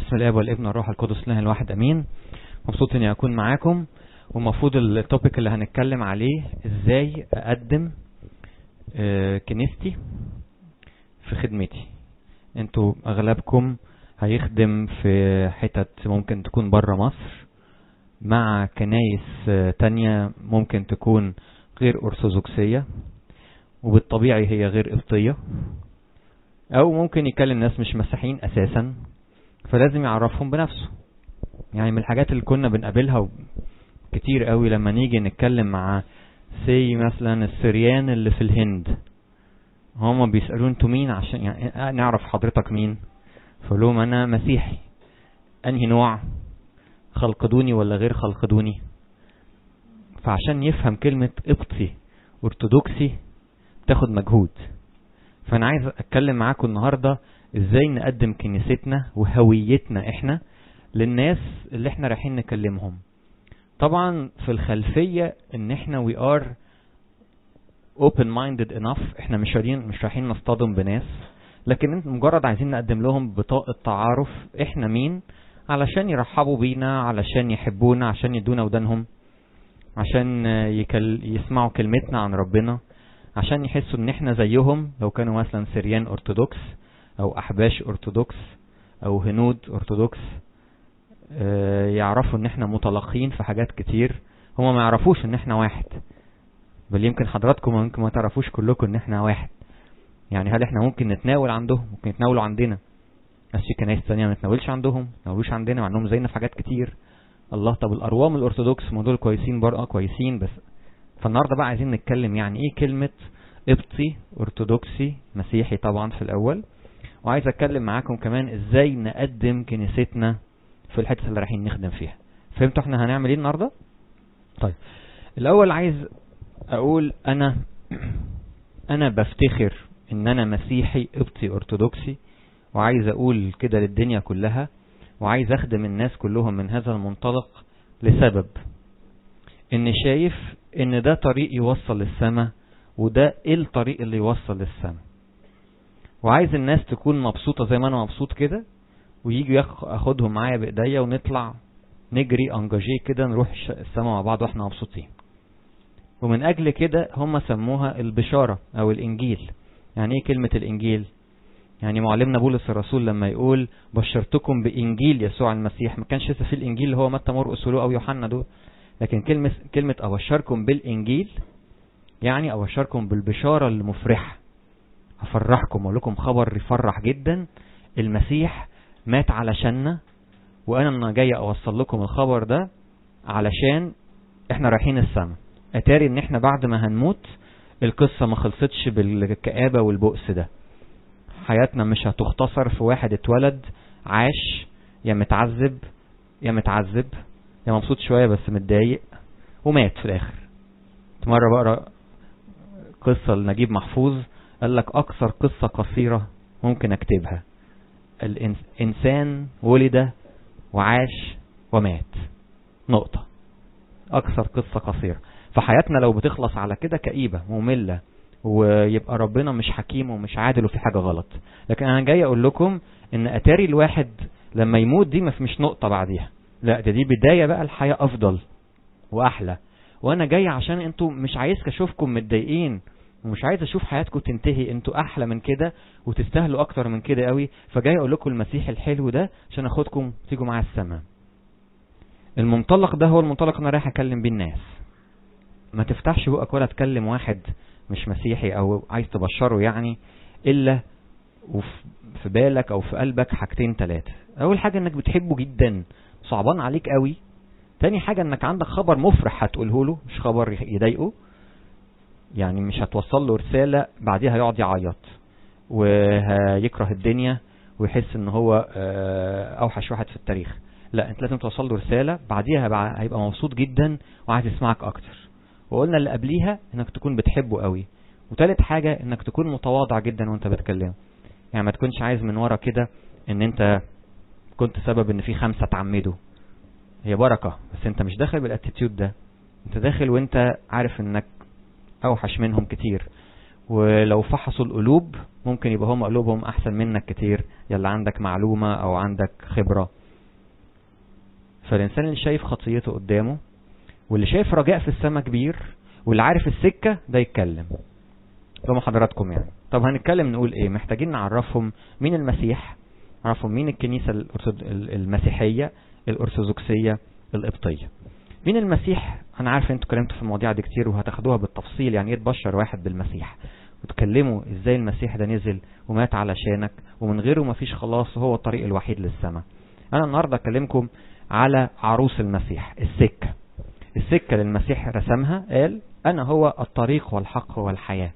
بسم الله والابن والروح القدس الله الواحد امين مبسوط اني اكون معاكم والمفروض التوبيك اللي هنتكلم عليه ازاي اقدم آه، كنيستي في خدمتي انتوا اغلبكم هيخدم في حتت ممكن تكون بره مصر مع كنايس آه، تانية ممكن تكون غير ارثوذكسية وبالطبيعي هي غير قبطية او ممكن يكلم ناس مش مسيحيين اساسا فلازم يعرفهم بنفسه يعني من الحاجات اللي كنا بنقابلها كتير قوي لما نيجي نتكلم مع سي مثلا السريان اللي في الهند هما بيسألوا انتوا مين عشان يعني نعرف حضرتك مين فقول لهم انا مسيحي انهي نوع خلقدوني ولا غير خلقدوني فعشان يفهم كلمة قبطي ارثوذكسي تاخد مجهود فانا عايز اتكلم معاكم النهارده ازاي نقدم كنيستنا وهويتنا احنا للناس اللي احنا رايحين نكلمهم طبعا في الخلفيه ان احنا we are open minded enough احنا مش رايحين مش رايحين نصطدم بناس لكن انت مجرد عايزين نقدم لهم بطاقه تعارف احنا مين علشان يرحبوا بينا علشان يحبونا عشان يدونا ودانهم عشان يكل يسمعوا كلمتنا عن ربنا عشان يحسوا ان احنا زيهم لو كانوا مثلا سريان ارثوذكس او احباش ارثوذكس او هنود ارثوذكس آه، يعرفوا ان احنا متلقين في حاجات كتير هما ما يعرفوش ان احنا واحد بل يمكن حضراتكم ممكن ما تعرفوش كلكم ان احنا واحد يعني هل احنا ممكن نتناول عندهم ممكن يتناولوا عندنا بس في كنايس تانية ما نتناولش عندهم ما يتناولوش عندنا مع انهم زينا في حاجات كتير الله طب الأروام الأرثوذكس ما دول كويسين برضه كويسين بس فالنهارده بقى عايزين نتكلم يعني ايه كلمة قبطي أرثوذكسي مسيحي طبعا في الأول وعايز أتكلم معاكم كمان ازاي نقدم كنيستنا في الحتة اللي رايحين نخدم فيها فهمتوا احنا هنعمل ايه النهارده؟ طيب الأول عايز أقول أنا أنا بفتخر إن أنا مسيحي قبطي أرثوذكسي وعايز أقول كده للدنيا كلها وعايز أخدم الناس كلهم من هذا المنطلق لسبب إن شايف إن ده طريق يوصل للسماء وده إيه الطريق اللي يوصل للسماء وعايز الناس تكون مبسوطة زي ما أنا مبسوط كده ويجوا ياخ- أخدهم معايا بإيديا ونطلع نجري انجاجي كده نروح الش- السماء مع بعض واحنا مبسوطين ومن أجل كده هم سموها البشارة أو الإنجيل يعني إيه كلمة الإنجيل؟ يعني معلمنا بولس الرسول لما يقول بشرتكم بإنجيل يسوع المسيح ما كانش لسه في الإنجيل اللي هو متى مرقس ولوقا أو يوحنا دول لكن كلمة كلمة أبشركم بالإنجيل يعني أبشركم بالبشارة المفرحة هفرحكم أقول لكم خبر يفرح جدا المسيح مات علشاننا وأنا أنا جاي أوصل لكم الخبر ده علشان إحنا رايحين السماء أتاري إن إحنا بعد ما هنموت القصة ما خلصتش بالكآبة والبؤس ده حياتنا مش هتختصر في واحد اتولد عاش يا متعذب يا متعذب يا مبسوط شوية بس متضايق ومات في الآخر مرة بقرا قصة لنجيب محفوظ قال لك أكثر قصة قصيرة ممكن أكتبها الإنسان ولد وعاش ومات نقطة أكثر قصة قصيرة فحياتنا لو بتخلص على كده كئيبة مملة ويبقى ربنا مش حكيم ومش عادل وفي حاجة غلط لكن أنا جاي أقول لكم إن أتاري الواحد لما يموت دي مش نقطة بعديها لا ده دي بداية بقى الحياة أفضل وأحلى وأنا جاي عشان أنتوا مش عايز أشوفكم متضايقين ومش عايز أشوف حياتكم تنتهي أنتوا أحلى من كده وتستاهلوا أكتر من كده قوي فجاي أقول لكم المسيح الحلو ده عشان أخدكم تيجوا معايا السماء المنطلق ده هو المنطلق اللي أنا رايح أكلم بيه الناس ما تفتحش بقك ولا تكلم واحد مش مسيحي او عايز تبشره يعني الا وفي بالك او في قلبك حاجتين ثلاثه اول حاجه انك بتحبه جدا صعبان عليك قوي تاني حاجه انك عندك خبر مفرح هتقوله له مش خبر يضايقه يعني مش هتوصل له رساله بعديها يقعد يعيط وهيكره الدنيا ويحس ان هو اوحش واحد في التاريخ لا انت لازم توصل له رساله بعديها هيبقى مبسوط جدا وعايز يسمعك اكتر وقلنا اللي قبليها انك تكون بتحبه قوي وتالت حاجة انك تكون متواضع جدا وانت بتكلمه يعني ما تكونش عايز من ورا كده ان انت كنت سبب ان في خمسة تعمدوا هي بركة بس انت مش داخل بالاتيتيود ده انت داخل وانت عارف انك اوحش منهم كتير ولو فحصوا القلوب ممكن يبقى هم قلوبهم احسن منك كتير يلا عندك معلومة او عندك خبرة فالانسان اللي شايف خطيته قدامه واللي شايف رجاء في السماء كبير واللي عارف السكة ده يتكلم لهم حضراتكم يعني طب هنتكلم نقول ايه محتاجين نعرفهم مين المسيح نعرفهم مين الكنيسة المسيحية الارثوذكسية القبطية مين المسيح انا عارف انتوا اتكلمتوا في المواضيع دي كتير وهتاخدوها بالتفصيل يعني ايه تبشر واحد بالمسيح وتكلموا ازاي المسيح ده نزل ومات علشانك ومن غيره مفيش خلاص وهو الطريق الوحيد للسماء انا النهاردة اكلمكم على عروس المسيح السكة السكة للمسيح رسمها قال انا هو الطريق والحق والحياة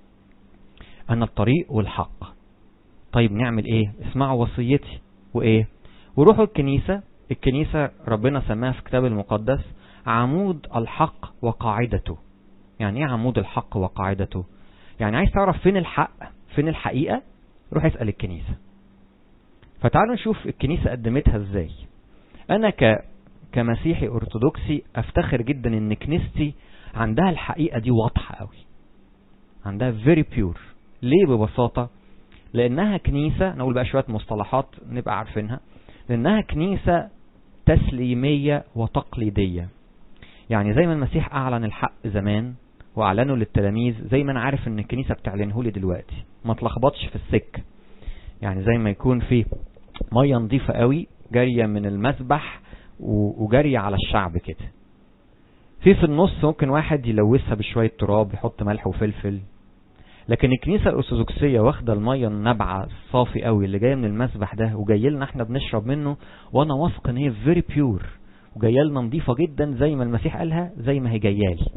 انا الطريق والحق طيب نعمل ايه اسمعوا وصيتي وايه وروحوا الكنيسة الكنيسة ربنا سماها في الكتاب المقدس عمود الحق وقاعدته يعني ايه عمود الحق وقاعدته يعني عايز تعرف فين الحق فين الحقيقة روح اسأل الكنيسة فتعالوا نشوف الكنيسة قدمتها ازاي انا ك كمسيحي ارثوذكسي افتخر جدا ان كنيستي عندها الحقيقة دي واضحة قوي عندها very pure ليه ببساطة لانها كنيسة نقول بقى شوية مصطلحات نبقى عارفينها لانها كنيسة تسليمية وتقليدية يعني زي ما المسيح اعلن الحق زمان واعلنه للتلاميذ زي ما انا عارف ان الكنيسة بتعلنه لي دلوقتي ما تلخبطش في السك يعني زي ما يكون في مية نظيفة قوي جارية من المسبح وجارية على الشعب كده في في النص ممكن واحد يلوثها بشوية تراب يحط ملح وفلفل لكن الكنيسة الأرثوذكسية واخدة المية النابعة الصافي قوي اللي جاية من المسبح ده وجاي لنا احنا بنشرب منه وانا واثق ان هي فيري بيور وجايه لنا نظيفة جدا زي ما المسيح قالها زي ما هي جايه لي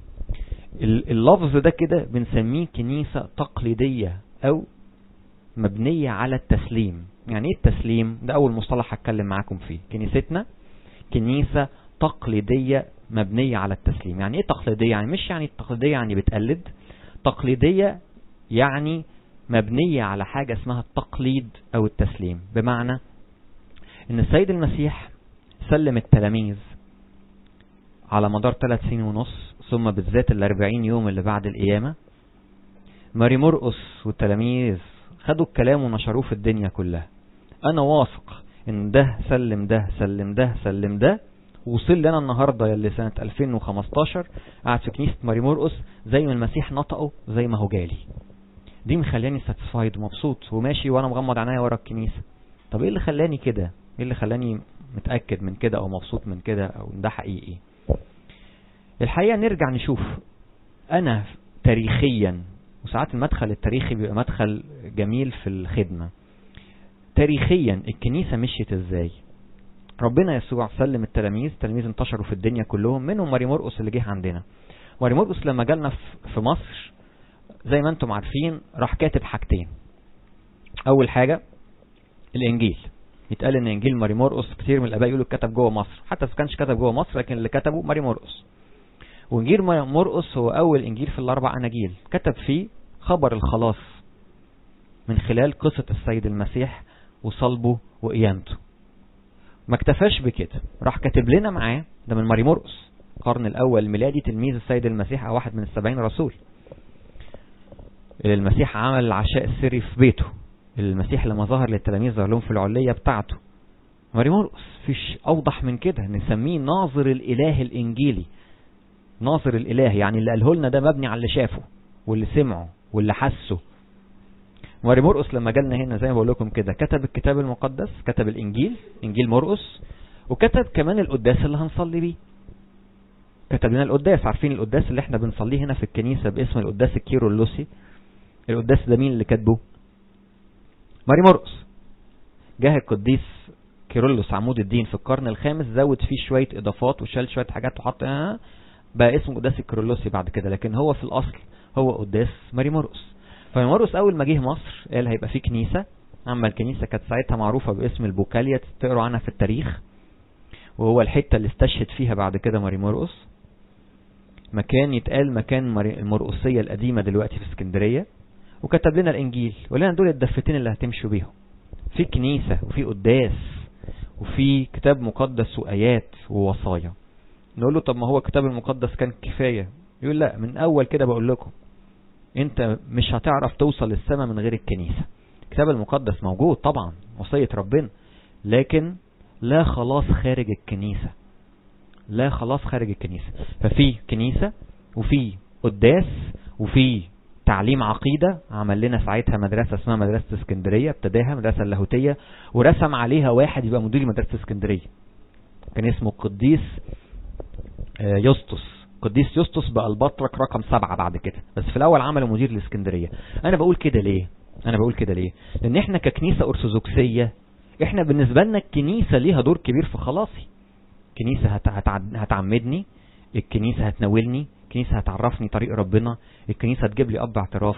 اللفظ ده كده بنسميه كنيسة تقليدية او مبنية على التسليم يعني ايه التسليم ده اول مصطلح هتكلم معاكم فيه كنيستنا كنيسة تقليدية مبنية على التسليم يعني ايه تقليدية يعني مش يعني تقليدية يعني بتقلد تقليدية يعني مبنية على حاجة اسمها التقليد او التسليم بمعنى ان السيد المسيح سلم التلاميذ على مدار ثلاث سنين ونص ثم بالذات الاربعين يوم اللي بعد القيامة ماري مرقس والتلاميذ خدوا الكلام ونشروه في الدنيا كلها انا واثق ان ده سلم ده سلم ده سلم ده وصل لنا النهاردة يلي سنة 2015 قاعد في كنيسة ماري مرقس زي ما المسيح نطقه زي ما هو جالي دي مخلاني ساتسفايد ومبسوط وماشي وانا مغمض عينيا ورا الكنيسة طب ايه اللي خلاني كده ايه اللي خلاني متأكد من كده او مبسوط من كده او ده حقيقي الحقيقة نرجع نشوف انا تاريخيا وساعات المدخل التاريخي بيبقى مدخل جميل في الخدمة تاريخيا الكنيسة مشيت ازاي ربنا يسوع سلم التلاميذ التلاميذ انتشروا في الدنيا كلهم منهم ماري مرقس اللي جه عندنا ماري مرقس لما جالنا في مصر زي ما انتم عارفين راح كاتب حاجتين اول حاجة الانجيل يتقال ان انجيل ماري مرقس كتير من الاباء يقولوا كتب جوه مصر حتى ما كانش كتب جوه مصر لكن اللي كتبه ماري مرقس وانجيل مرقس هو اول انجيل في الاربع اناجيل كتب فيه خبر الخلاص من خلال قصة السيد المسيح وصلبه وقيامته ما اكتفاش بكده راح كاتب لنا معاه ده من ماري مرقس القرن الاول الميلادي تلميذ السيد المسيح او واحد من السبعين رسول المسيح عمل العشاء السري في بيته المسيح لما ظهر للتلاميذ ظهر لهم في العلية بتاعته ماري مرقس فيش اوضح من كده نسميه ناظر الاله الانجيلي ناظر الاله يعني اللي قاله لنا ده مبني على اللي شافه واللي سمعه واللي حسه ماري مرقس لما جالنا هنا زي ما بقول لكم كده كتب الكتاب المقدس كتب الانجيل انجيل مرقس وكتب كمان القداس اللي هنصلي بيه كتب لنا القداس عارفين القداس اللي احنا بنصليه هنا في الكنيسة باسم القداس الكيرولوسي القداس ده مين اللي كاتبه ماري مرقس جه القديس كيرلس عمود الدين في القرن الخامس زود فيه شوية اضافات وشال شوية حاجات وحط اه بقى اسمه قداس الكيرلسي بعد كده لكن هو في الاصل هو قداس ماري مرقس فماري مرقس اول ما جه مصر قال هيبقى في كنيسة اما الكنيسة كانت ساعتها معروفة باسم البوكالية تقروا عنها في التاريخ وهو الحتة اللي استشهد فيها بعد كده ماري مرقس مكان يتقال مكان المرقسية القديمة دلوقتي في اسكندرية وكتب لنا الانجيل ولنا دول الدفتين اللي هتمشوا بيهم في كنيسة وفي قداس وفي كتاب مقدس وآيات ووصايا نقول له طب ما هو الكتاب المقدس كان كفاية يقول لا من اول كده بقول لكم انت مش هتعرف توصل للسماء من غير الكنيسة الكتاب المقدس موجود طبعا وصية ربنا لكن لا خلاص خارج الكنيسة لا خلاص خارج الكنيسة ففي كنيسة وفي قداس وفي تعليم عقيدة عمل لنا ساعتها مدرسة اسمها مدرسة اسكندرية ابتداها مدرسة اللاهوتية ورسم عليها واحد يبقى مدير مدرسة اسكندرية كان اسمه قديس يسطس قديس يسطس بقى البطرك رقم سبعة بعد كده بس في الاول عمله مدير الاسكندرية انا بقول كده ليه انا بقول كده ليه لان احنا ككنيسة ارثوذكسية احنا بالنسبة لنا الكنيسة ليها دور كبير في خلاصي الكنيسة هتعمدني الكنيسة هتناولني الكنيسة هتعرفني طريق ربنا الكنيسة هتجيب لي اب اعتراف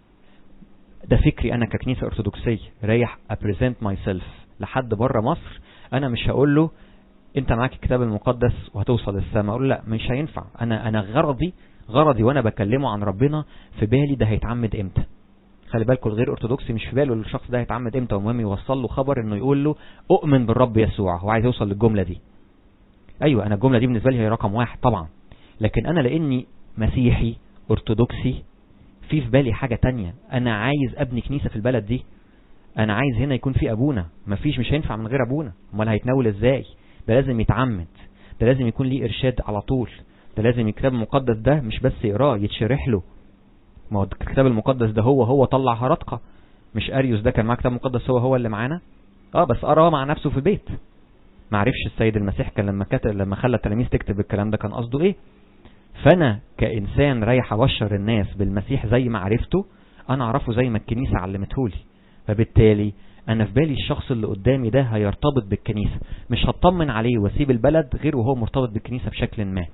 ده فكري انا ككنيسة ارثوذكسية رايح ابريزنت ماي سيلف لحد بره مصر انا مش هقول له انت معاك الكتاب المقدس وهتوصل للسماء اقول لا مش هينفع انا انا غرضي غرضي وانا بكلمه عن ربنا في بالي ده هيتعمد امتى خلي بالكم الغير ارثوذكسي مش في باله الشخص ده هيتعمد امتى ومهم يوصل له خبر انه يقول له اؤمن بالرب يسوع هو عايز يوصل للجمله دي ايوه انا الجمله دي بالنسبه لي هي رقم واحد طبعا لكن انا لاني مسيحي ارثوذكسي في في بالي حاجه تانية انا عايز ابني كنيسه في البلد دي انا عايز هنا يكون في ابونا مفيش مش هينفع من غير ابونا امال هيتناول ازاي ده لازم يتعمد ده لازم يكون ليه ارشاد على طول ده لازم الكتاب المقدس ده مش بس يقراه يتشرح له ما هو الكتاب المقدس ده هو هو طلع هرطقة مش اريوس ده كان معاه كتاب مقدس هو هو اللي معانا اه بس قراه مع نفسه في البيت ما عرفش السيد المسيح كان لما كتب لما خلى التلاميذ تكتب الكلام ده كان قصده ايه فانا كانسان رايح ابشر الناس بالمسيح زي ما عرفته انا اعرفه زي ما الكنيسه علمتهولي فبالتالي انا في بالي الشخص اللي قدامي ده هيرتبط بالكنيسه مش هطمن عليه واسيب البلد غير وهو مرتبط بالكنيسه بشكل ما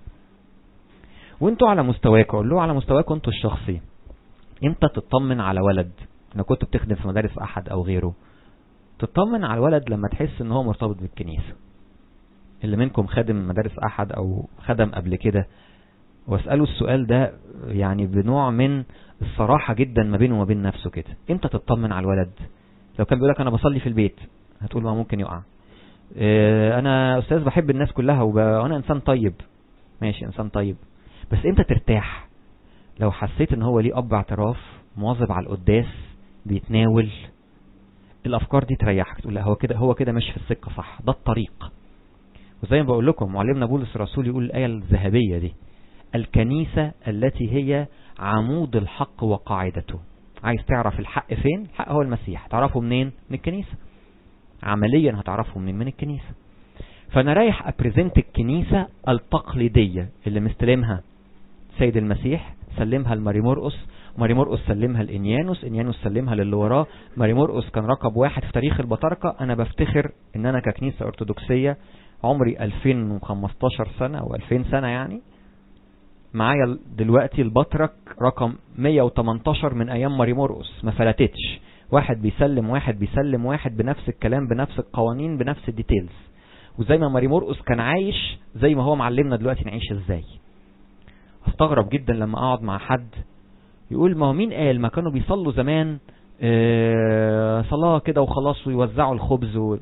وانتوا على مستواكم قول له على مستواكم انتوا الشخصي امتى تطمن على ولد انا كنت بتخدم في مدارس احد او غيره تطمن على الولد لما تحس ان هو مرتبط بالكنيسة اللي منكم خادم مدارس احد او خدم قبل كده واسأله السؤال ده يعني بنوع من الصراحة جدا ما بينه وما بين نفسه كده امتى تطمن على الولد لو كان بيقولك انا بصلي في البيت هتقول ما ممكن يقع اه انا استاذ بحب الناس كلها وانا انسان طيب ماشي انسان طيب بس امتى ترتاح لو حسيت ان هو ليه اب اعتراف مواظب على القداس بيتناول الافكار دي تريحك تقول لا هو كده هو كده ماشي في السكه صح ده الطريق وزي ما بقول لكم معلمنا بولس الرسول يقول الايه الذهبيه دي الكنيسه التي هي عمود الحق وقاعدته عايز تعرف الحق فين الحق هو المسيح تعرفه منين من الكنيسه عمليا هتعرفه منين من الكنيسه فانا رايح ابريزنت الكنيسه التقليديه اللي مستلمها سيد المسيح سلمها لماري مرقس ماري مرقس سلمها لإنيانوس إنيانوس سلمها للي وراه ماري مرقس كان رقم واحد في تاريخ البطاركة أنا بفتخر إن أنا ككنيسة أرثوذكسية عمري 2015 سنة أو 2000 سنة يعني معايا دلوقتي البطرك رقم 118 من أيام ماري مرقس ما فلتتش واحد بيسلم واحد بيسلم واحد بنفس الكلام بنفس القوانين بنفس الديتيلز وزي ما ماري مرقس كان عايش زي ما هو معلمنا دلوقتي نعيش ازاي استغرب جدا لما اقعد مع حد يقول ما هو مين قال ما كانوا بيصلوا زمان اه صلاة كده وخلاص ويوزعوا الخبز و...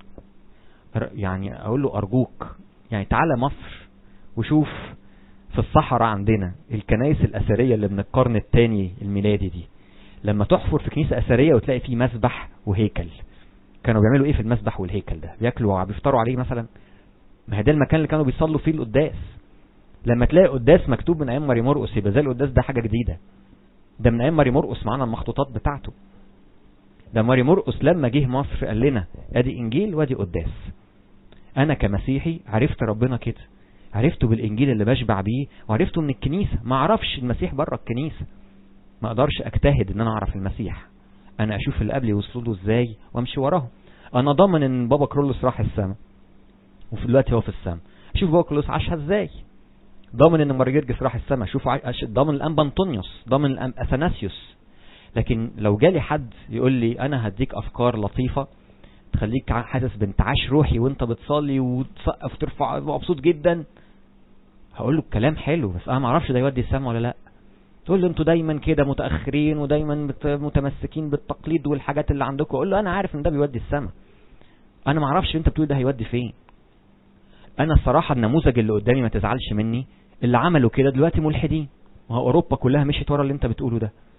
يعني اقول له ارجوك يعني تعالى مصر وشوف في الصحراء عندنا الكنائس الاثرية اللي من القرن الثاني الميلادي دي لما تحفر في كنيسة اثرية وتلاقي فيه مسبح وهيكل كانوا بيعملوا ايه في المسبح والهيكل ده بياكلوا بيفطروا عليه مثلا ما هي ده المكان اللي كانوا بيصلوا فيه القداس لما تلاقي قداس مكتوب من ايام ماري مرقس يبقى زي القداس ده حاجه جديده ده من ايام ماري مرقس معانا المخطوطات بتاعته ده ماري مرقس لما جه مصر قال لنا ادي انجيل وادي قداس انا كمسيحي عرفت ربنا كده عرفته بالانجيل اللي بشبع بيه وعرفته من الكنيسه ما اعرفش المسيح بره الكنيسه ما اقدرش اجتهد ان انا اعرف المسيح انا اشوف اللي قبلي وصلوا له ازاي وامشي وراهم انا ضامن ان بابا كرولوس راح السماء وفي دلوقتي هو في السماء شوف بابا كرولوس عاشها ازاي ضامن ان مارجرجس راح السماء شوف ضامن الانبا انطونيوس ضامن الأم اثناسيوس لكن لو جالي حد يقول لي انا هديك افكار لطيفه تخليك حاسس بانتعاش روحي وانت بتصلي وتسقف وترفع مبسوط جدا هقول له الكلام حلو بس انا ما اعرفش ده يودي السماء ولا لا تقول له انتوا دايما كده متاخرين ودايما متمسكين بالتقليد والحاجات اللي عندكم اقول له انا عارف ان ده بيودي السماء انا ما اعرفش انت بتقول ده هيودي فين انا الصراحه النموذج اللي قدامي ما تزعلش مني اللي عملوا كده دلوقتي ملحدين ما هو اوروبا كلها مشيت ورا اللي انت بتقوله ده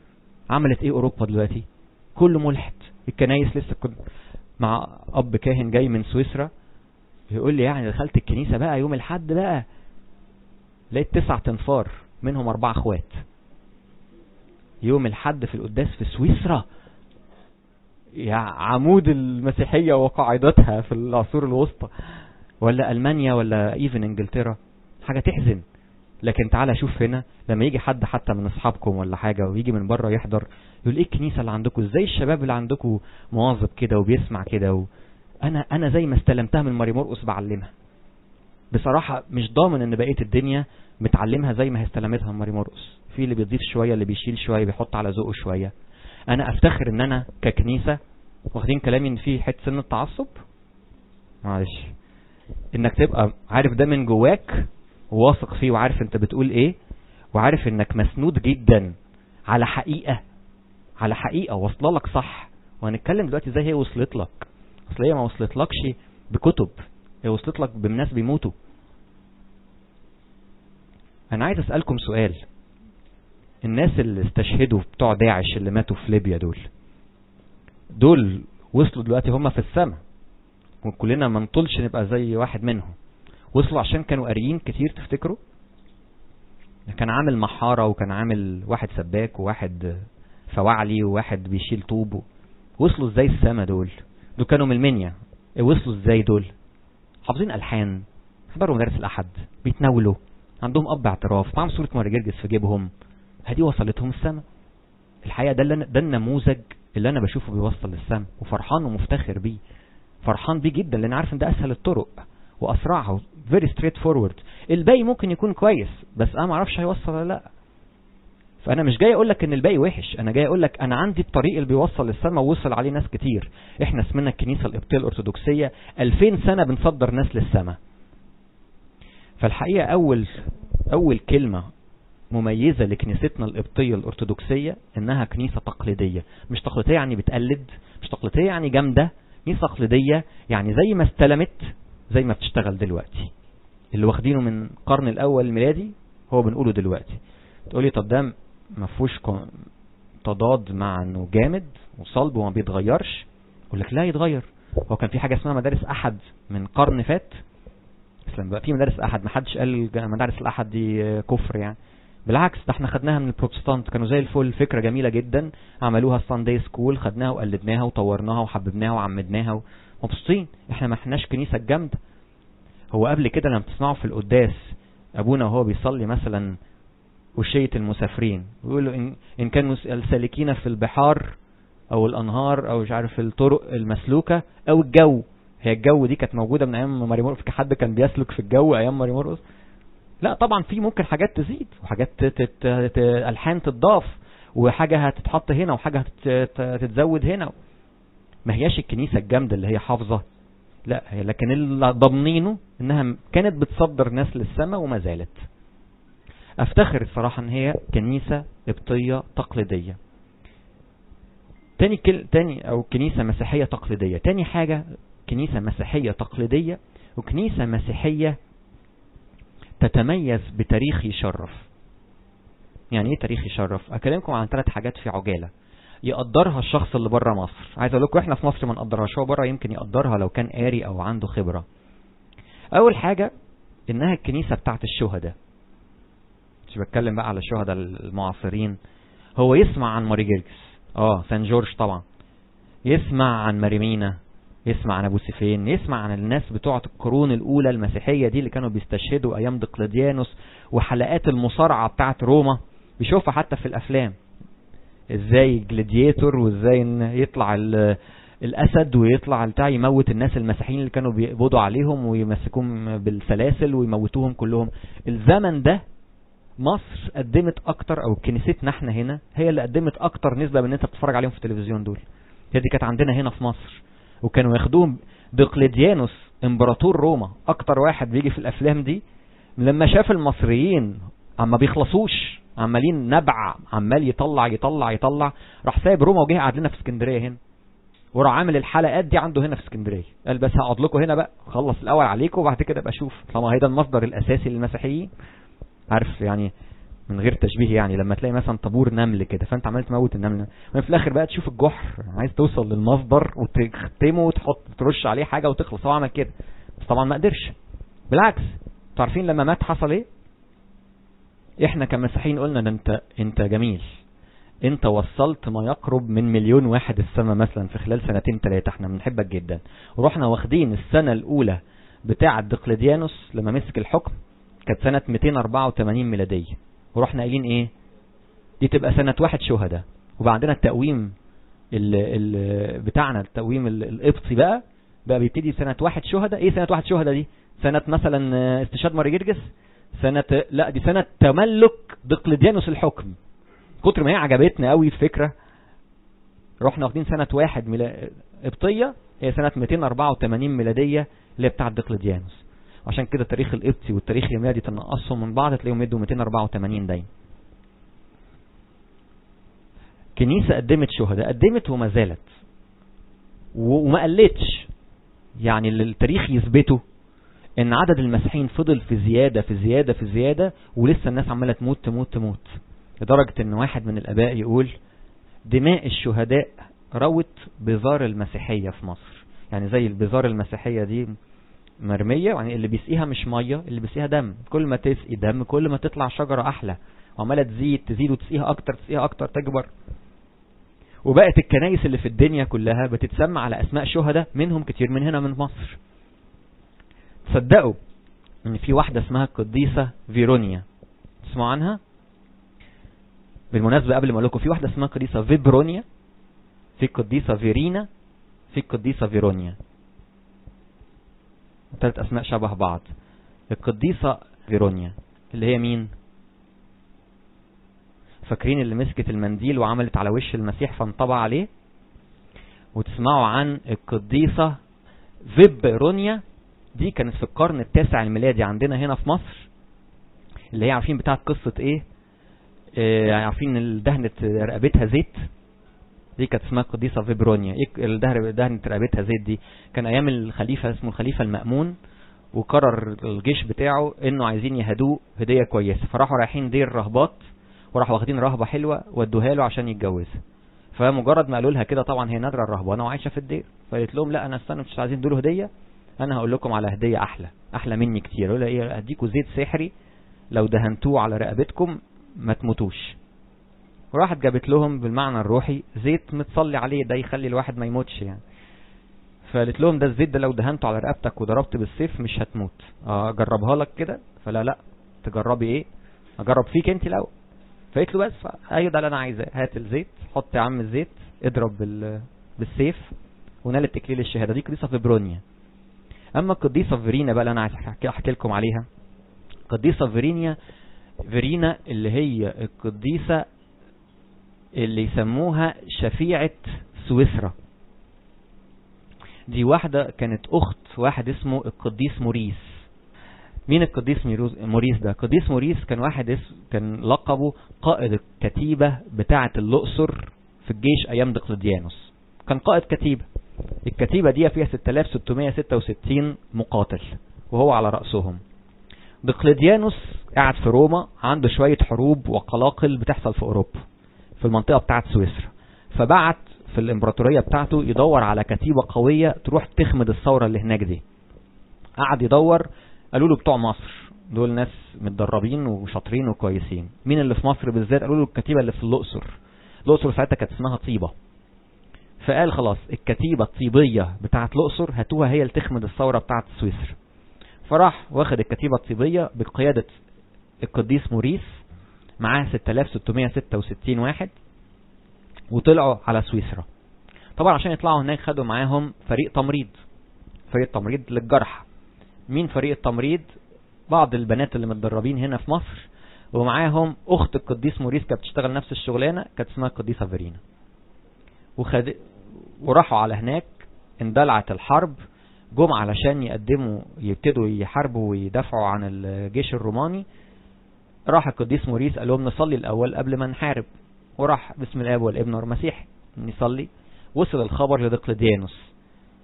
عملت ايه اوروبا دلوقتي كله ملحد الكنايس لسه كنت مع اب كاهن جاي من سويسرا يقول لي يعني دخلت الكنيسة بقى يوم الحد بقى لقيت تسع تنفار منهم اربع اخوات يوم الحد في القداس في سويسرا يا عمود المسيحية وقاعدتها في العصور الوسطى ولا ألمانيا ولا ايفن انجلترا حاجة تحزن لكن تعالى شوف هنا لما يجي حد حتى من اصحابكم ولا حاجة ويجي من بره يحضر يقول ايه الكنيسة اللي عندكم ازاي الشباب اللي عندكم مواظب كده وبيسمع كده و... انا انا زي ما استلمتها من ماري مرقس بعلمها بصراحة مش ضامن ان بقية الدنيا متعلمها زي ما هي استلمتها من ماري مرقس في اللي بيضيف شوية اللي بيشيل شوية بيحط على ذوقه شوية انا افتخر ان انا ككنيسة واخدين كلامي ان في حته سن التعصب معلش انك تبقى عارف ده من جواك وواثق فيه وعارف انت بتقول ايه وعارف انك مسنود جدا على حقيقة على حقيقة واصله لك صح وهنتكلم دلوقتي ازاي هي وصلت لك اصل هي ما وصلت لكش بكتب هي وصلت لك بناس بيموتوا انا عايز اسألكم سؤال الناس اللي استشهدوا بتوع داعش اللي ماتوا في ليبيا دول دول وصلوا دلوقتي هم في السماء وكلنا ما نطولش نبقى زي واحد منهم وصلوا عشان كانوا قاريين كتير تفتكروا كان عامل محارة وكان عامل واحد سباك وواحد فواعلي وواحد بيشيل طوب وصلوا ازاي السما دول دول كانوا من المنيا وصلوا ازاي دول حافظين الحان حضروا مدارس الاحد بيتناولوا عندهم اب اعتراف معاهم صورة ماري جرجس في جيبهم هدي وصلتهم السما الحقيقة ده, ده النموذج اللي انا بشوفه بيوصل للسما وفرحان ومفتخر بيه فرحان بيه جدا لان عارف ان ده اسهل الطرق واسرعها فيري ستريت فورورد الباقي ممكن يكون كويس بس انا ما اعرفش هيوصل ولا لا فانا مش جاي اقول لك ان الباقي وحش انا جاي اقول لك انا عندي الطريق اللي بيوصل للسما ووصل عليه ناس كتير احنا اسمنا الكنيسه القبطيه الارثوذكسيه 2000 سنه بنصدر ناس للسما فالحقيقه اول اول كلمه مميزة لكنيستنا القبطية الأرثوذكسية إنها كنيسة تقليدية مش تقليدية يعني بتقلد مش تقليدية يعني جامدة كنيسة تقليدية يعني زي ما استلمت زي ما بتشتغل دلوقتي اللي واخدينه من القرن الأول الميلادي هو بنقوله دلوقتي تقولي طب ده ما فيهوش تضاد مع انه جامد وصلب وما بيتغيرش اقول لك لا يتغير هو كان في حاجة اسمها مدارس أحد من قرن فات بس لما بقى في مدارس أحد ما حدش قال مدارس الأحد دي كفر يعني بالعكس ده احنا خدناها من البروتستانت كانوا زي الفل فكرة جميلة جدا عملوها الساندي سكول خدناها وقلدناها وطورناها وحببناها وعمدناها مبسوطين احنا ما احناش كنيسة جامدة هو قبل كده لما تسمعوا في القداس ابونا وهو بيصلي مثلا وشية المسافرين ويقولوا إن, إن كانوا السالكين في البحار أو الأنهار أو مش عارف الطرق المسلوكة أو الجو هي الجو دي كانت موجودة من أيام ماري مرقس حد كان بيسلك في الجو أيام ماري مرقس لا طبعا في ممكن حاجات تزيد وحاجات تت... تت... ألحان تتضاف وحاجة هتتحط هنا وحاجة هتتزود هنا ما هياش الكنيسة الجامدة اللي هي حافظة لا هي لكن اللي ضامنينه انها كانت بتصدر ناس للسماء وما زالت افتخر الصراحة ان هي كنيسة قبطية تقليدية تاني كل... تاني او كنيسة مسيحية تقليدية تاني حاجة كنيسة مسيحية تقليدية وكنيسة مسيحية تتميز بتاريخ يشرف يعني ايه تاريخ يشرف اكلمكم عن ثلاث حاجات في عجالة يقدرها الشخص اللي بره مصر عايز اقول لكم احنا في مصر ما نقدرهاش هو بره يمكن يقدرها لو كان قاري او عنده خبرة اول حاجة انها الكنيسة بتاعت الشهداء مش بتكلم بقى على الشهداء المعاصرين هو يسمع عن ماري جيرجس اه سان جورج طبعا يسمع عن ماريمينا يسمع عن ابو سيفين يسمع عن الناس بتوعه القرون الاولى المسيحية دي اللي كانوا بيستشهدوا ايام دقلديانوس وحلقات المصارعة بتاعت روما بيشوفها حتى في الافلام ازاي جلاديتور وازاي ان يطلع الاسد ويطلع بتاع يموت الناس المسيحيين اللي كانوا بيقبضوا عليهم ويمسكوهم بالسلاسل ويموتوهم كلهم الزمن ده مصر قدمت اكتر او كنيستنا احنا هنا هي اللي قدمت اكتر نسبة من ان انت بتتفرج عليهم في التلفزيون دول هي دي كانت عندنا هنا في مصر وكانوا ياخدوهم دقلديانوس امبراطور روما اكتر واحد بيجي في الافلام دي لما شاف المصريين عما بيخلصوش عمالين نبع عمال يطلع يطلع يطلع راح سايب روما وجه قعد لنا في اسكندريه هنا وراح عامل الحلقات دي عنده هنا في اسكندريه قال بس هقعد لكم هنا بقى خلص الاول عليكم وبعد كده ابقى اشوف طالما هي ده المصدر الاساسي للمسيحيين عارف يعني من غير تشبيه يعني لما تلاقي مثلا طابور نمل كده فانت عمال تموت النمل وفي الاخر بقى تشوف الجحر عايز توصل للمصدر وتختمه وتحط ترش عليه حاجه وتخلص هو عمل كده بس طبعا ما قدرش بالعكس انتوا عارفين لما مات حصل ايه احنا كمسيحيين قلنا ده انت انت جميل انت وصلت ما يقرب من مليون واحد السنة مثلا في خلال سنتين ثلاثة احنا بنحبك جدا ورحنا واخدين السنة الاولى بتاعة دقلديانوس لما مسك الحكم كانت سنة 284 ميلادية ورحنا قايلين ايه دي تبقى سنة واحد شهداء وبعدنا التقويم ال ال بتاعنا التقويم القبطي بقى بقى بيبتدي سنة واحد شهداء ايه سنة واحد شهداء دي سنة مثلا استشهاد ماري سنة لا دي سنة تملك دقلديانوس الحكم كتر ما هي عجبتنا قوي الفكرة رحنا واخدين سنة واحد ميلا... قبطية هي سنة 284 ميلادية اللي هي بتاعة دقلديانوس عشان كده التاريخ القبطي والتاريخ الميلادي تنقصهم من بعض تلاقيهم يدوا 284 دايما كنيسة قدمت شهداء قدمت وما زالت وما قلتش يعني اللي التاريخ يثبته ان عدد المسيحيين فضل في زيادة في زيادة في زيادة ولسه الناس عمالة تموت تموت تموت لدرجة ان واحد من الاباء يقول دماء الشهداء روت بذار المسيحية في مصر يعني زي البذار المسيحية دي مرمية يعني اللي بيسقيها مش مية اللي بيسقيها دم كل ما تسقي دم كل ما تطلع شجرة احلى وعمالة تزيد تزيد وتسقيها اكتر تسقيها اكتر تكبر وبقت الكنايس اللي في الدنيا كلها بتتسمى على اسماء شهداء منهم كتير من هنا من مصر تصدقوا ان في واحدة اسمها القديسة فيرونيا تسمعوا عنها بالمناسبة قبل ما اقول لكم في واحدة اسمها القديسة فيبرونيا في القديسة فيرينا في القديسة فيرونيا ثلاث اسماء شبه بعض القديسة فيرونيا اللي هي مين فاكرين اللي مسكت المنديل وعملت على وش المسيح فانطبع عليه وتسمعوا عن القديسة فيبرونيا دي كانت في القرن التاسع الميلادي عندنا هنا في مصر اللي هي عارفين بتاعت قصة ايه آه عارفين دهنة رقبتها زيت دي كانت اسمها القديسة فيبرونيا ايه دهنة رقبتها زيت دي كان ايام الخليفة اسمه الخليفة المأمون وقرر الجيش بتاعه انه عايزين يهدوه هدية كويسة فراحوا رايحين دير رهبات وراحوا واخدين رهبة حلوة ودوها له عشان يتجوزها فمجرد ما قالوا لها كده طبعا هي نادرة الرهبانة وعايشة في الدير فقالت لهم لا انا استنى مش عايزين دول هدية انا هقول لكم على هدية احلى احلى مني كتير اقول ايه هديكوا زيت سحري لو دهنتوه على رقبتكم ما تموتوش وراحت جابت لهم بالمعنى الروحي زيت متصلي عليه ده يخلي الواحد ما يموتش يعني فقالت لهم ده الزيت ده لو دهنته على رقبتك وضربت بالسيف مش هتموت اه اجربها لك كده فلا لا تجربي ايه اجرب فيك انت الاول فقلت له بس ايوه ده اللي انا عايزاه هات الزيت حط يا عم الزيت اضرب بال... بالسيف ونالت تكليل الشهاده دي قديسه فيبرونيا اما القديسه فيرينا بقى اللي انا عايز احكي, أحكي لكم عليها قديسه فيرينيا فيرينا اللي هي القديسه اللي يسموها شفيعة سويسرا دي واحدة كانت اخت واحد اسمه القديس موريس مين القديس موريس ده القديس موريس كان واحد اسم كان لقبه قائد الكتيبة بتاعة الاقصر في الجيش ايام دقلديانوس كان قائد كتيبة الكتيبة دي فيها 6666 مقاتل وهو على رأسهم دقلديانوس قاعد في روما عنده شوية حروب وقلاقل بتحصل في اوروبا في المنطقة بتاعت سويسرا فبعت في الامبراطورية بتاعته يدور على كتيبة قوية تروح تخمد الثورة اللي هناك دي قعد يدور قالوا له بتوع مصر دول ناس متدربين وشاطرين وكويسين مين اللي في مصر بالذات قالوا له الكتيبة اللي في الأقصر الأقصر ساعتها كانت اسمها طيبة فقال خلاص الكتيبة الطيبية بتاعت الأقصر هاتوها هي اللي تخمد الثورة بتاعت سويسرا فراح واخد الكتيبة الطيبية بقيادة القديس موريس معاه 6666 واحد وطلعوا على سويسرا طبعا عشان يطلعوا هناك خدوا معاهم فريق تمريض فريق تمريض للجرح مين فريق التمريض بعض البنات اللي متدربين هنا في مصر ومعاهم اخت القديس موريس كانت بتشتغل نفس الشغلانه كانت اسمها القديسه فيرينا وخد وراحوا على هناك اندلعت الحرب جم علشان يقدموا يبتدوا يحاربوا ويدافعوا عن الجيش الروماني راح القديس موريس قال لهم نصلي الأول قبل ما نحارب وراح بسم الآب والابن والمسيح نصلي وصل الخبر لدقلديانوس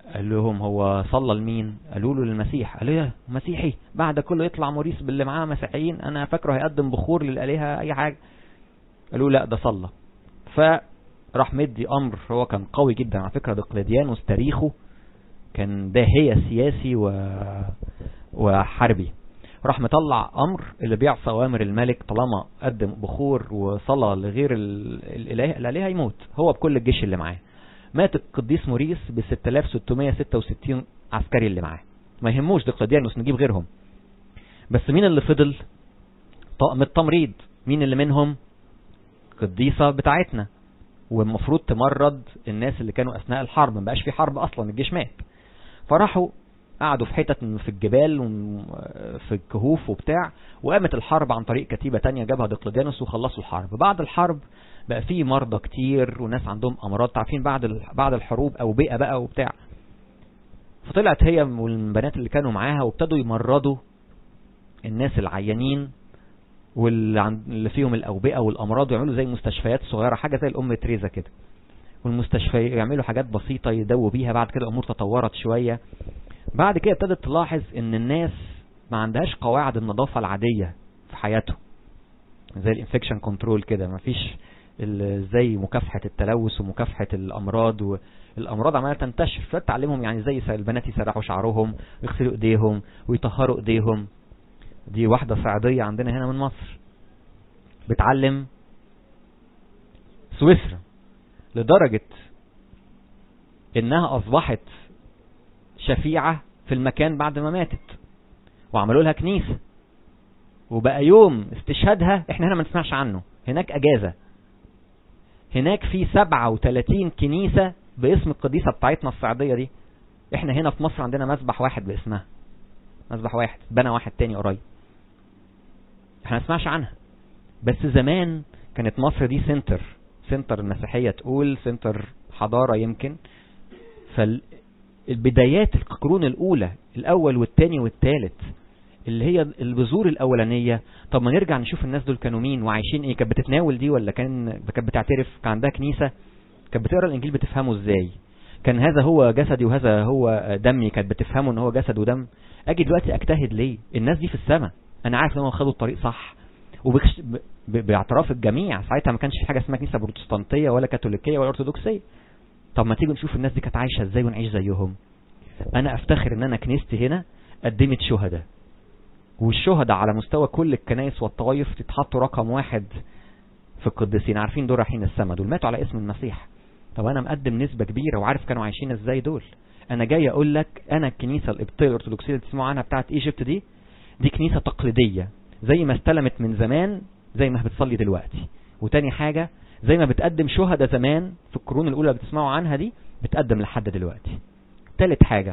قال لهم هو صلى لمين قالوا له للمسيح قالوا يا مسيحي بعد كله يطلع موريس باللي معاه مسيحيين انا فاكره هيقدم بخور للالهه اي حاجه قالوا لا ده صلى فراح مدي امر هو كان قوي جدا على فكره دقلديانوس تاريخه كان داهيه سياسي و... وحربي راح مطلع امر اللي بيعصى اوامر الملك طالما قدم بخور وصلى لغير الاله الالهه يموت هو بكل الجيش اللي معاه مات القديس موريس ب 6666 عسكري اللي معاه ما يهموش دقلديانوس نجيب غيرهم بس مين اللي فضل طقم التمريض مين اللي منهم قديسة بتاعتنا والمفروض تمرض الناس اللي كانوا اثناء الحرب ما بقاش في حرب اصلا الجيش مات فراحوا قعدوا في حتت في الجبال وفي الكهوف وبتاع وقامت الحرب عن طريق كتيبة تانية جابها دقلديانوس وخلصوا الحرب بعد الحرب بقى في مرضى كتير وناس عندهم امراض تعرفين بعد بعد الحروب او بيئة بقى وبتاع فطلعت هي والبنات اللي كانوا معاها وابتدوا يمرضوا الناس العيانين واللي فيهم الاوبئة والامراض ويعملوا زي مستشفيات صغيرة حاجة زي الام تريزا كده والمستشفى يعملوا حاجات بسيطة يدووا بيها بعد كده الامور تطورت شوية بعد كده ابتدت تلاحظ ان الناس ما عندهاش قواعد النظافة العادية في حياتهم زي الانفكشن كنترول كده ما فيش زي مكافحة التلوث ومكافحة الامراض والامراض عمالة تنتشر فتعلمهم يعني زي البنات يسرحوا شعرهم ويغسلوا ايديهم ويطهروا ايديهم دي واحدة صعيدية عندنا هنا من مصر بتعلم سويسرا لدرجة انها اصبحت شفيعة في المكان بعد ما ماتت وعملوا لها كنيسة وبقى يوم استشهادها احنا هنا ما نسمعش عنه هناك اجازة هناك في 37 كنيسة باسم القديسة بتاعتنا الصعيدية دي احنا هنا في مصر عندنا مسبح واحد باسمها مسبح واحد بنى واحد تاني قريب احنا ما نسمعش عنها بس زمان كانت مصر دي سنتر سنتر المسيحية تقول سنتر حضارة يمكن فالبدايات القرون الأولى الأول والتاني والتالت اللي هي البذور الأولانية طب ما نرجع نشوف الناس دول كانوا مين وعايشين ايه كانت بتتناول دي ولا كان كانت بتعترف كان عندها كنيسة كانت بتقرا الإنجيل بتفهمه ازاي كان هذا هو جسدي وهذا هو دمي كانت بتفهمه ان هو جسد ودم اجي دلوقتي اجتهد ليه الناس دي في السماء انا عارف ان هم خدوا الطريق صح وبكش... ب... باعتراف الجميع ساعتها ما كانش في حاجه اسمها كنيسه بروتستانتيه ولا كاثوليكيه ولا ارثوذكسيه طب ما تيجي نشوف الناس دي كانت عايشه ازاي ونعيش زيهم انا افتخر ان انا كنيستي هنا قدمت شهداء والشهداء على مستوى كل الكنائس والطوائف تتحطوا رقم واحد في القديسين عارفين دول رايحين السماء دول ماتوا على اسم المسيح طب انا مقدم نسبه كبيره وعارف كانوا عايشين ازاي دول انا جاي اقول لك انا الكنيسه القبطيه الارثوذكسيه اللي تسمعوا عنها بتاعت ايجيبت دي دي كنيسه تقليديه زي ما استلمت من زمان زي ما بتصلي دلوقتي وتاني حاجة زي ما بتقدم شهداء زمان في القرون الأولى بتسمعوا عنها دي بتقدم لحد دلوقتي تالت حاجة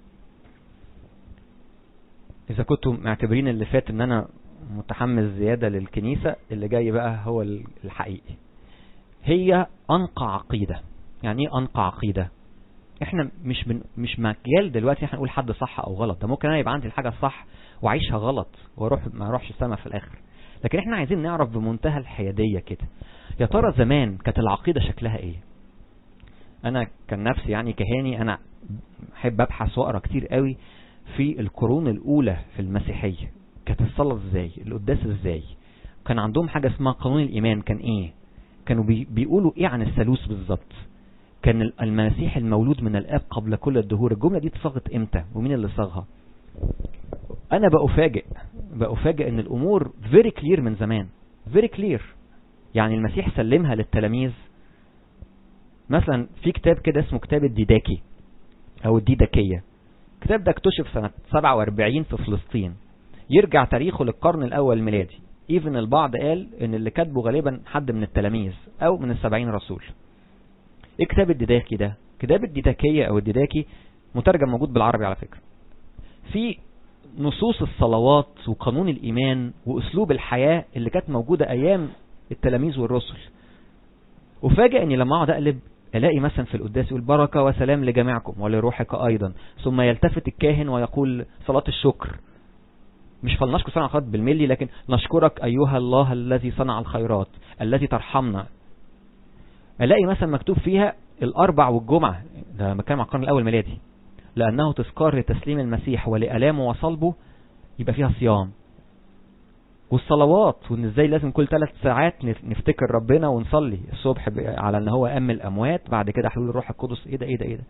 إذا كنتم معتبرين اللي فات إن أنا متحمس زيادة للكنيسة اللي جاي بقى هو الحقيقي هي أنقى عقيدة يعني إيه أنقى عقيدة احنا مش بن مش مكيال دلوقتي احنا نقول حد صح او غلط ده ممكن انا يبقى عندي الحاجه الصح واعيشها غلط واروح ما اروحش السما في الاخر لكن احنا عايزين نعرف بمنتهى الحياديه كده يا ترى زمان كانت العقيده شكلها ايه انا كان نفسي يعني كهاني انا احب ابحث واقرا كتير قوي في القرون الاولى في المسيحيه كانت الصلاه ازاي القداس ازاي كان عندهم حاجه اسمها قانون الايمان كان ايه كانوا بي بيقولوا ايه عن الثالوث بالظبط كان المسيح المولود من الاب قبل كل الدهور الجمله دي اتصاغت امتى ومين اللي صاغها انا بأفاجئ بأفاجئ ان الامور فيري كلير من زمان فيري كلير يعني المسيح سلمها للتلاميذ مثلا في كتاب كده اسمه كتاب الديداكي او الديداكية الكتاب ده اكتشف سنة 47 في فلسطين يرجع تاريخه للقرن الاول الميلادي ايفن البعض قال ان اللي كاتبه غالبا حد من التلاميذ او من السبعين رسول ايه كتاب الديداكي ده كتاب الديداكية او الديداكي مترجم موجود بالعربي على فكرة في نصوص الصلوات وقانون الإيمان وأسلوب الحياة اللي كانت موجودة أيام التلاميذ والرسل وفاجئ أني لما أقعد أقلب ألاقي مثلا في القداس يقول بركة وسلام لجميعكم ولروحك أيضا ثم يلتفت الكاهن ويقول صلاة الشكر مش فلنشكر صنع الخيرات بالملي لكن نشكرك أيها الله الذي صنع الخيرات الذي ترحمنا ألاقي مثلا مكتوب فيها الأربع والجمعة ده مكان مع القرن الأول ميلادي لأنه تذكار لتسليم المسيح ولألامه وصلبه يبقى فيها صيام والصلوات وان ازاي لازم كل ثلاث ساعات نفتكر ربنا ونصلي الصبح على ان هو قام الاموات بعد كده حلول الروح القدس ايه ده ايه ده ايه ده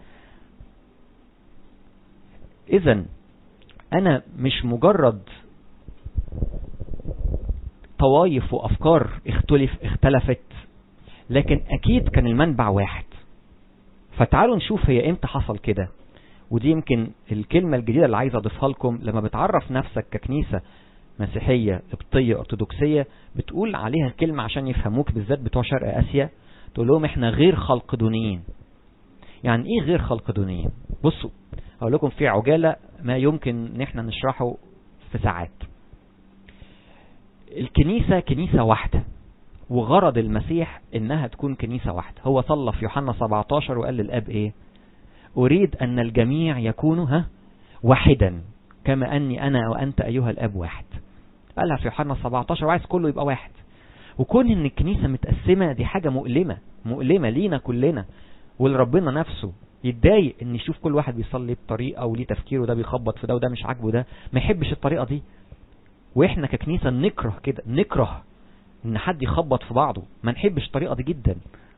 اذا انا مش مجرد طوايف وافكار اختلف اختلفت لكن اكيد كان المنبع واحد فتعالوا نشوف هي امتى حصل كده ودي يمكن الكلمة الجديدة اللي عايز اضيفها لكم لما بتعرف نفسك ككنيسة مسيحية قبطية ارثوذكسية بتقول عليها كلمة عشان يفهموك بالذات بتوع شرق اسيا تقول لهم احنا غير خلق دونيين يعني ايه غير خلق دونيين بصوا اقول لكم في عجالة ما يمكن ان احنا نشرحه في ساعات الكنيسة كنيسة واحدة وغرض المسيح انها تكون كنيسة واحدة هو صلى في يوحنا 17 وقال للاب ايه اريد ان الجميع يكونوا ها واحدا كما اني انا وانت ايها الاب واحد قالها في يوحنا 17 وعايز كله يبقى واحد وكون ان الكنيسة متقسمة دي حاجة مؤلمة مؤلمة لينا كلنا ولربنا نفسه يتضايق ان يشوف كل واحد بيصلي بطريقة وليه تفكيره ده بيخبط في ده وده مش عاجبه ده ما يحبش الطريقة دي واحنا ككنيسة نكره كده نكره ان حد يخبط في بعضه ما نحبش الطريقة دي جدا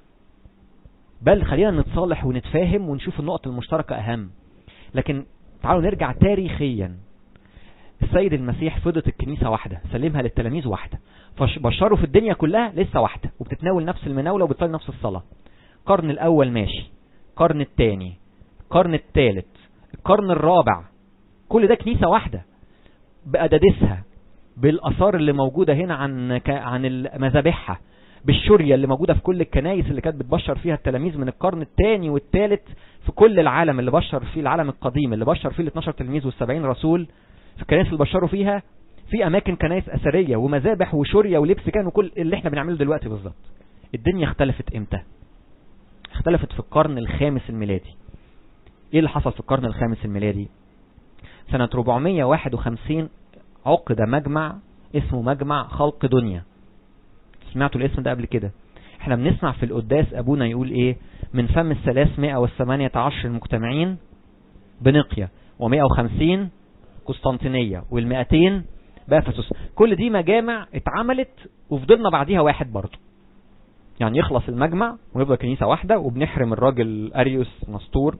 بل خلينا نتصالح ونتفاهم ونشوف النقط المشتركة اهم لكن تعالوا نرجع تاريخيا السيد المسيح فضت الكنيسة واحدة سلمها للتلاميذ واحدة فبشروا في الدنيا كلها لسه واحدة وبتتناول نفس المناولة وبتصلي نفس الصلاة القرن الاول ماشي القرن الثاني القرن الثالث القرن الرابع كل ده كنيسة واحدة بأدادسها بالأثار اللي موجودة هنا عن عن مذابحها بالشرية اللي موجودة في كل الكنايس اللي كانت بتبشر فيها التلاميذ من القرن الثاني والثالث في كل العالم اللي بشر فيه العالم القديم اللي بشر فيه ال 12 تلميذ وال70 رسول في الكنائس اللي بشروا فيها في اماكن كنائس اثريه ومذابح وشريه ولبس كان وكل اللي احنا بنعمله دلوقتي بالظبط الدنيا اختلفت امتى اختلفت في القرن الخامس الميلادي ايه اللي حصل في القرن الخامس الميلادي سنة 451 عقد مجمع اسمه مجمع خلق دنيا سمعتوا الاسم ده قبل كده احنا بنسمع في القداس ابونا يقول ايه من فم الثلاثمائة والثمانية عشر المجتمعين بنقية ومائة وخمسين قسطنطينية والمئتين بافسس كل دي مجامع اتعملت وفضلنا بعديها واحد برضه يعني يخلص المجمع ويفضل كنيسة واحدة وبنحرم الراجل أريوس نسطور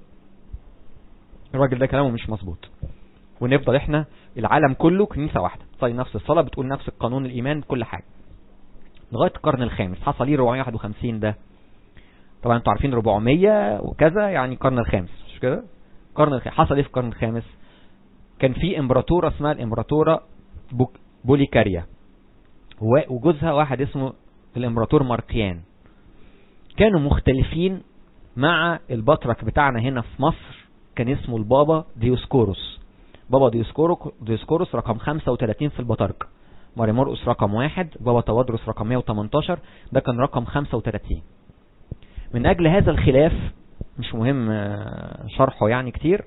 الراجل ده كلامه مش مظبوط ونفضل احنا العالم كله كنيسة واحدة تصلي نفس الصلاة بتقول نفس القانون الإيمان بكل حاجة لغاية القرن الخامس حصل ايه 451 ده طبعا انتوا عارفين 400 وكذا يعني القرن الخامس مش كده القرن الخامس حصل ايه في القرن الخامس كان في امبراطورة اسمها الامبراطورة بوليكاريا وجوزها واحد اسمه الامبراطور ماركيان كانوا مختلفين مع البطرك بتاعنا هنا في مصر كان اسمه البابا ديوسكوروس بابا ديوسكوروس رقم 35 في البطاركة ماري مرقس رقم واحد بابا توادرس رقم 118 ده كان رقم 35 من أجل هذا الخلاف مش مهم شرحه يعني كتير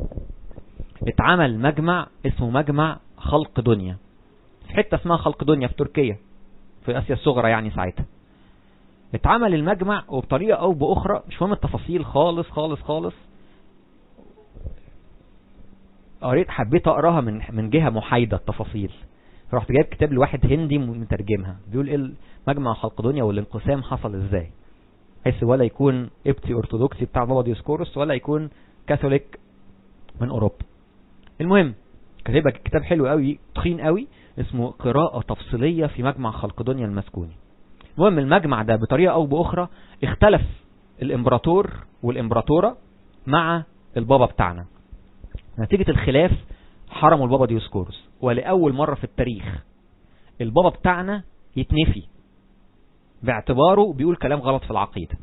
اتعمل مجمع اسمه مجمع خلق دنيا في حتة اسمها خلق دنيا في تركيا في آسيا الصغرى يعني ساعتها اتعمل المجمع وبطريقة أو بأخرى مش مهم التفاصيل خالص خالص خالص قريت حبيت اقراها من من جهه محايده التفاصيل فرحت جايب كتاب لواحد هندي مترجمها بيقول ايه مجمع خلق دنيا والانقسام حصل ازاي حيث ولا يكون ابتي ارثوذكسي بتاع بابا ديسكورس ولا يكون كاثوليك من اوروبا المهم كاتبها كتاب حلو قوي تخين قوي اسمه قراءة تفصيلية في مجمع خلق دنيا المسكوني المهم المجمع ده بطريقة او باخرى اختلف الامبراطور والامبراطورة مع البابا بتاعنا نتيجة الخلاف حرموا البابا ديوسكورس ولأول مرة في التاريخ البابا بتاعنا يتنفي باعتباره بيقول كلام غلط في العقيدة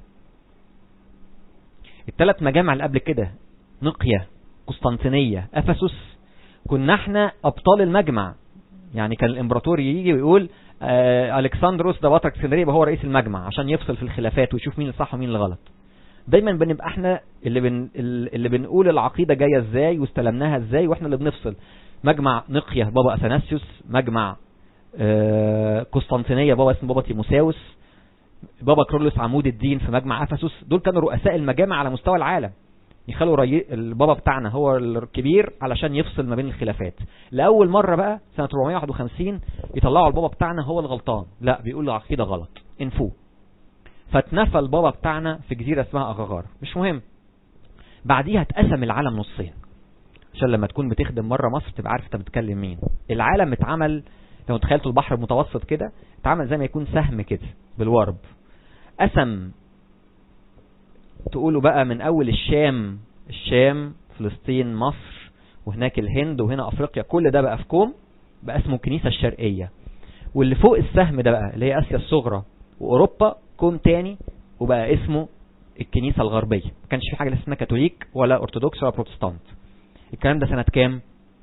الثلاث مجامع اللي قبل كده نقية قسطنطينية أفسس كنا احنا أبطال المجمع يعني كان الامبراطور يجي ويقول آه الكسندروس ده بطرك اسكندريه يبقى هو رئيس المجمع عشان يفصل في الخلافات ويشوف مين الصح ومين الغلط دايما بنبقى احنا اللي بن اللي بنقول العقيده جايه ازاي واستلمناها ازاي واحنا اللي بنفصل مجمع نقيه بابا اثناسيوس مجمع آه قسطنطينيه بابا اسمه بابا تيموساوس بابا كرولوس عمود الدين في مجمع افسس دول كانوا رؤساء المجامع على مستوى العالم يخلوا ري... البابا بتاعنا هو الكبير علشان يفصل ما بين الخلافات لأول مرة بقى سنة 451 يطلعوا البابا بتاعنا هو الغلطان لا بيقول العقيدة غلط انفوه فاتنفى البابا بتاعنا في جزيرة اسمها أغاغار مش مهم بعديها اتقسم العالم نصين عشان لما تكون بتخدم مرة مصر تبقى عارف انت بتكلم مين العالم اتعمل لو تخيلتوا البحر المتوسط كده اتعمل زي ما يكون سهم كده بالورب قسم تقولوا بقى من اول الشام الشام فلسطين مصر وهناك الهند وهنا افريقيا كل ده بقى في كوم بقى اسمه الكنيسة الشرقية واللي فوق السهم ده بقى اللي هي اسيا الصغرى واوروبا كوم تاني وبقى اسمه الكنيسة الغربية ما كانش في حاجة اسمها كاثوليك ولا ارثوذكس ولا بروتستانت الكلام ده سنة كام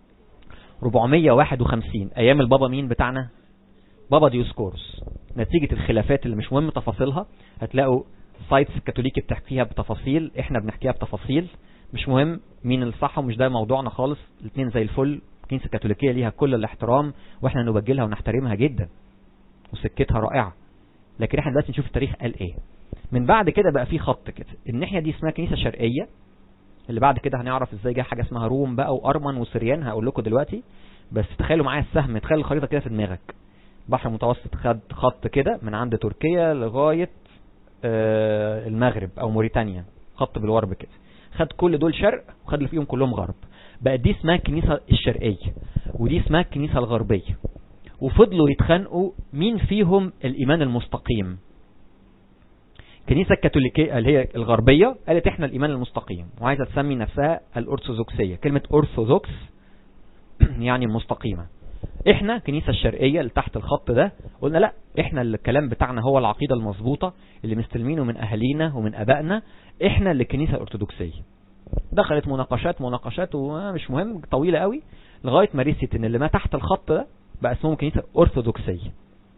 451 ايام البابا مين بتاعنا بابا ديوسكورس نتيجة الخلافات اللي مش مهم تفاصيلها هتلاقوا سايتس الكاثوليكي بتحكيها بتفاصيل احنا بنحكيها بتفاصيل مش مهم مين الصح ومش ده موضوعنا خالص الاثنين زي الفل الكنيسة الكاثوليكية ليها كل الاحترام واحنا نبجلها ونحترمها جدا وسكتها رائعة لكن احنا دلوقتي نشوف التاريخ قال ايه من بعد كده بقى في خط كده الناحية دي اسمها كنيسة شرقية اللي بعد كده هنعرف ازاي جاي حاجة اسمها روم بقى وارمن وسريان هقول لكم دلوقتي بس تخيلوا معايا السهم تخيل الخريطة كده في دماغك بحر المتوسط خد خط كده من عند تركيا لغاية آه المغرب او موريتانيا خط بالورب كده خد كل دول شرق وخد اللي فيهم كلهم غرب بقى دي اسمها الكنيسة الشرقية ودي اسمها الكنيسة الغربية وفضلوا يتخانقوا مين فيهم الايمان المستقيم الكنيسة الكاثوليكية اللي هي الغربية قالت احنا الايمان المستقيم وعايزة تسمي نفسها الارثوذكسية كلمة ارثوذكس يعني المستقيمة احنا كنيسة الشرقية اللي تحت الخط ده قلنا لا احنا اللي الكلام بتاعنا هو العقيدة المظبوطة اللي مستلمينه من اهالينا ومن ابائنا احنا اللي الكنيسة الارثوذكسية دخلت مناقشات مناقشات ومش مهم طويلة قوي لغاية ما ريست ان اللي ما تحت الخط ده بقى اسمهم كنيسة ارثوذكسية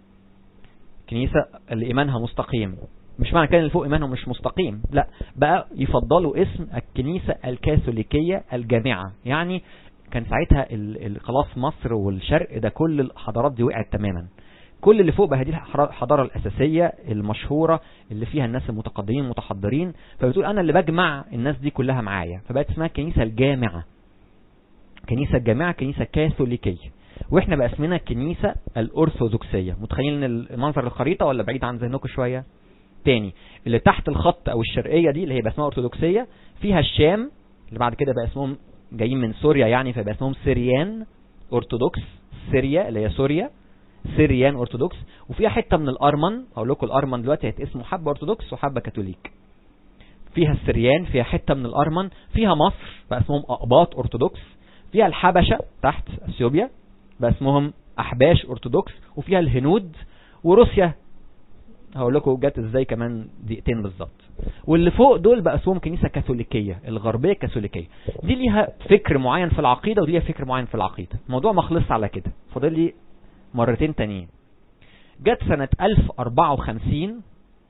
كنيسة اللي ايمانها مستقيم مش معنى كان اللي فوق ايمانهم مش مستقيم لا بقى يفضلوا اسم الكنيسة الكاثوليكية الجامعة يعني كان ساعتها خلاص مصر والشرق ده كل الحضارات دي وقعت تماما كل اللي فوق بقى دي الحضارة الأساسية المشهورة اللي فيها الناس المتقدمين المتحضرين فبتقول أنا اللي بجمع الناس دي كلها معايا فبقت اسمها الكنيسة الجامعة كنيسة الجامعة كنيسة كاثوليكية واحنا بقى اسمنا الكنيسة الأرثوذكسية متخيلين المنظر الخريطة ولا بعيد عن ذهنكم شوية تاني اللي تحت الخط او الشرقية دي اللي هي بقى اسمها أرثوذكسية فيها الشام اللي بعد كده بقى اسمهم جايين من سوريا يعني فبقى اسمهم سيريان أرثوذكس سوريا اللي هي سوريا سيريان أرثوذكس وفيها حتة من الأرمن هقول لكم الأرمن دلوقتي هيتقسموا حبة أرثوذكس وحبة كاثوليك فيها السريان فيها حتة من الأرمن فيها مصر بقى اسمهم أقباط أرثوذكس فيها الحبشة تحت اثيوبيا بقى اسمهم أحباش أرثوذكس وفيها الهنود وروسيا هقول لكم جت ازاي كمان دقيقتين بالظبط واللي فوق دول بقى اسمهم كنيسة كاثوليكية الغربية كاثوليكية دي ليها فكر معين في العقيدة ودي ليها فكر معين في العقيدة الموضوع ما خلص على كده فاضل لي مرتين تانيين جت سنة 1054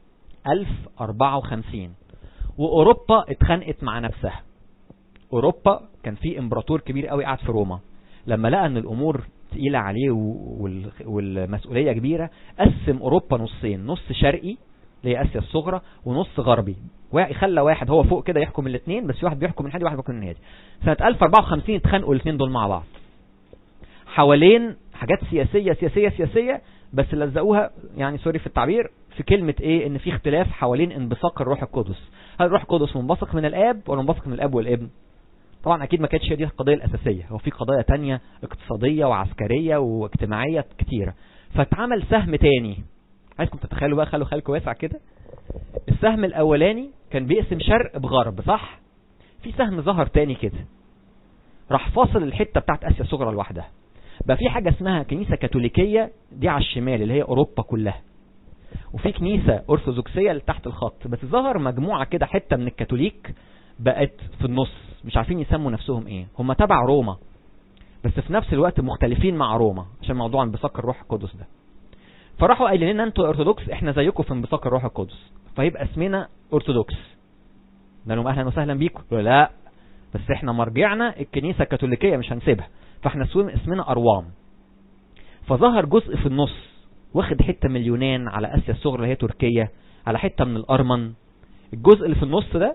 1054 واوروبا اتخانقت مع نفسها اوروبا كان في امبراطور كبير قوي قاعد في روما لما لقى ان الامور تقيلة عليه والمسؤولية كبيرة قسم اوروبا نصين نص شرقي اللي هي اسيا الصغرى ونص غربي خلى واحد هو فوق كده يحكم الاثنين بس في واحد بيحكم من هادي وواحد بيحكم من هادي سنة 1054 اتخانقوا الاثنين دول مع بعض حوالين حاجات سياسية سياسية سياسية بس لزقوها يعني سوري في التعبير في كلمة ايه ان في اختلاف حوالين انبثاق الروح القدس هل الروح القدس منبثق من الاب ولا منبثق من الاب والابن طبعا اكيد ما كانتش دي القضية الاساسية هو في قضايا تانية اقتصادية وعسكرية واجتماعية كتيرة فاتعمل سهم تاني عايزكم تتخيلوا بقى خلوا خيالكم واسع كده السهم الاولاني كان بيقسم شرق بغرب صح في سهم ظهر تاني كده راح فاصل الحتة بتاعت اسيا الصغرى لوحدها بقى في حاجة اسمها كنيسة كاثوليكية دي على الشمال اللي هي اوروبا كلها وفي كنيسة ارثوذكسية اللي تحت الخط بس ظهر مجموعة كده حتة من الكاثوليك بقت في النص مش عارفين يسموا نفسهم ايه هم تبع روما بس في نفس الوقت مختلفين مع روما عشان موضوع انبثاق الروح القدس ده فراحوا قايلين لنا انتوا ارثوذكس احنا زيكم في انبثاق الروح القدس فيبقى اسمنا ارثوذكس قال لهم اهلا وسهلا بيكم لا بس احنا مرجعنا الكنيسة الكاثوليكية مش هنسيبها فاحنا اسمنا اروام فظهر جزء في النص واخد حتة من اليونان على اسيا الصغرى اللي هي تركيا على حتة من الارمن الجزء اللي في النص ده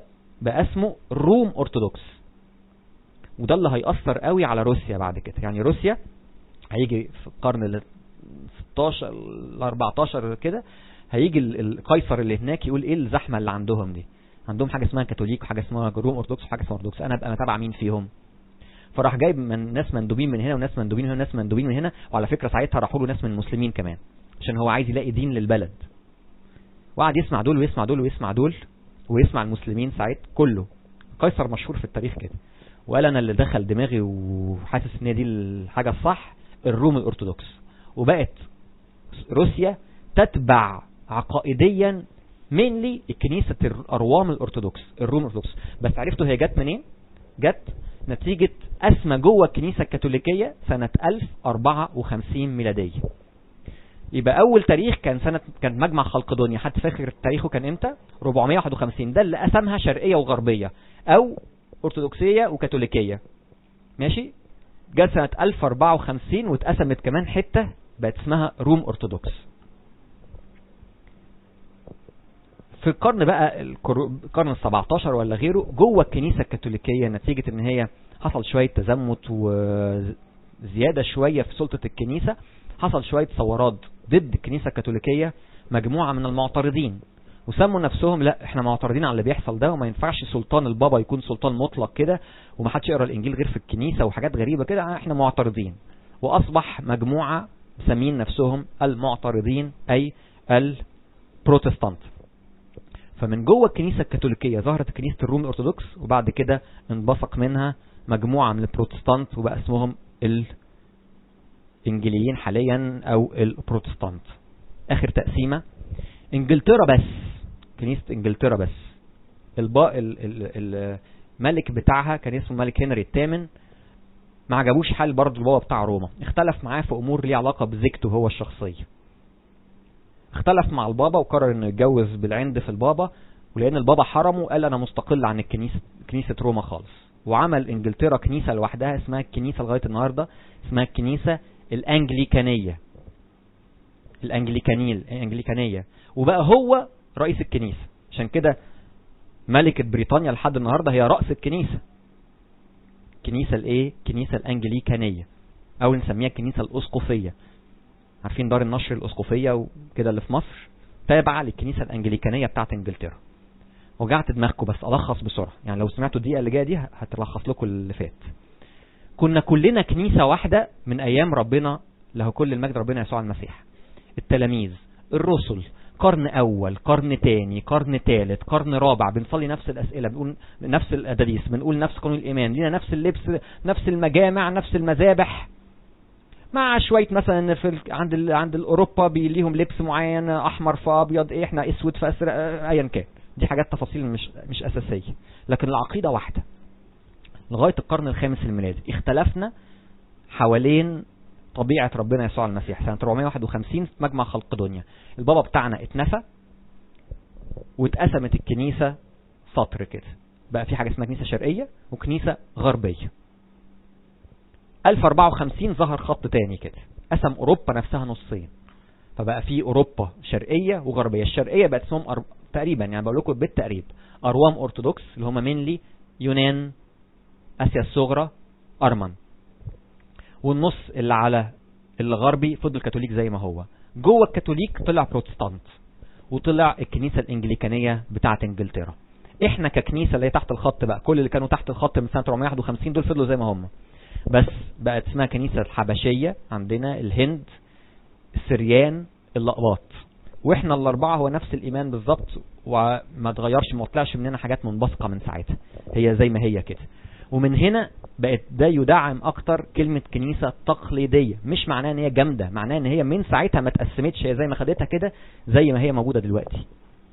بقى اسمه روم ارثوذكس وده اللي هيأثر قوي على روسيا بعد كده يعني روسيا هيجي في القرن ال 16 ال 14 كده هيجي القيصر اللي هناك يقول ايه الزحمه اللي عندهم دي عندهم حاجه اسمها كاثوليك وحاجه اسمها روم ارثوذكس وحاجه اسمها ارثوذكس انا ابقى متابع مين فيهم فراح جايب من ناس مندوبين من هنا وناس مندوبين من هنا وناس مندوبين من هنا وعلى فكره ساعتها راحوا له ناس من المسلمين كمان عشان هو عايز يلاقي دين للبلد وقعد يسمع دول ويسمع دول ويسمع دول ويسمع المسلمين ساعت كله قيصر مشهور في التاريخ كده وقال انا اللي دخل دماغي وحاسس ان دي الحاجه الصح الروم الارثوذكس وبقت روسيا تتبع عقائديا مينلي الكنيسة الأروام الأرثوذكس الروم الأرثوذكس بس عرفتوا هي جت منين جت نتيجة أسمى جوه الكنيسة الكاثوليكية سنة 1054 ميلادية يبقى أول تاريخ كان سنة كان مجمع خلق دنيا حد فاكر تاريخه كان إمتى 451 ده اللي قسمها شرقية وغربية أو أرثوذكسية وكاثوليكية ماشي جت سنة 1054 واتقسمت كمان حتة بقت اسمها روم أرثوذكس في القرن بقى القرن ال 17 ولا غيره جوه الكنيسة الكاثوليكية نتيجة ان هي حصل شوية تزمت وزيادة شوية في سلطة الكنيسة حصل شوية ثورات ضد الكنيسة الكاثوليكية مجموعة من المعترضين وسموا نفسهم لا احنا معترضين على اللي بيحصل ده وما ينفعش سلطان البابا يكون سلطان مطلق كده ومحدش يقرا الانجيل غير في الكنيسة وحاجات غريبة كده احنا معترضين واصبح مجموعة مسمين نفسهم المعترضين اي البروتستانت فمن جوه الكنيسة الكاثوليكية ظهرت كنيسة الروم الأرثوذكس وبعد كده انبثق منها مجموعة من البروتستانت وبقى اسمهم الإنجليين حاليا أو البروتستانت آخر تقسيمة إنجلترا بس كنيسة إنجلترا بس البا الملك بتاعها كان اسمه الملك هنري الثامن ما عجبوش حال برضه البابا بتاع روما اختلف معاه في أمور ليها علاقة بزيكته هو الشخصية اختلف مع البابا وقرر انه يتجوز بالعند في البابا ولان البابا حرمه قال انا مستقل عن الكنيسة كنيسة روما خالص وعمل انجلترا كنيسة لوحدها اسمها الكنيسة لغاية النهاردة اسمها الكنيسة الانجليكانية الانجليكانيل الانجليكانية وبقى هو رئيس الكنيسة عشان كده ملكة بريطانيا لحد النهاردة هي رأس الكنيسة الكنيسة الايه الكنيسة الانجليكانية او نسميها الكنيسة الاسقفية عارفين دار النشر الاسقفيه وكده اللي في مصر تابعه للكنيسه الانجليكانيه بتاعت انجلترا وجعت دماغكم بس الخص بسرعه يعني لو سمعتوا الدقيقه اللي جايه دي هتلخص لكم اللي فات كنا كلنا كنيسه واحده من ايام ربنا له كل المجد ربنا يسوع المسيح التلاميذ الرسل قرن اول قرن تاني قرن تالت قرن رابع بنصلي نفس الاسئله بنقول نفس الاداديس بنقول نفس قانون الايمان لينا نفس اللبس نفس المجامع نفس المذابح مع شويه مثلا في عند ال عند الاوروبا ليهم لبس معين احمر في ابيض ايه احنا اسود في ازرق ايا كان دي حاجات تفاصيل مش مش اساسيه لكن العقيده واحده لغايه القرن الخامس الميلادي اختلفنا حوالين طبيعه ربنا يسوع المسيح سنه 451 في مجمع خلق دنيا البابا بتاعنا اتنفى واتقسمت الكنيسه سطر كده بقى في حاجه اسمها كنيسه شرقيه وكنيسه غربيه 1054 ظهر خط تاني كده قسم اوروبا نفسها نصين فبقى في اوروبا شرقيه وغربيه الشرقيه بقت اسمهم أر... تقريبا يعني بقول لكم بالتقريب اروام ارثوذكس اللي هم مينلي يونان اسيا الصغرى ارمن والنص اللي على الغربي فضل كاثوليك زي ما هو جوه الكاثوليك طلع بروتستانت وطلع الكنيسه الانجليكانيه بتاعه انجلترا احنا ككنيسه اللي هي تحت الخط بقى كل اللي كانوا تحت الخط من سنه 451 دول فضلوا زي ما هم بس بقت اسمها كنيسة الحبشية عندنا الهند السريان اللقباط واحنا الاربعة هو نفس الايمان بالظبط وما اتغيرش ما طلعش مننا حاجات منبثقة من ساعتها هي زي ما هي كده ومن هنا بقت ده يدعم اكتر كلمة كنيسة تقليدية مش معناه ان هي جامدة معناه ان هي من ساعتها ما تقسمتش هي زي ما خدتها كده زي ما هي موجودة دلوقتي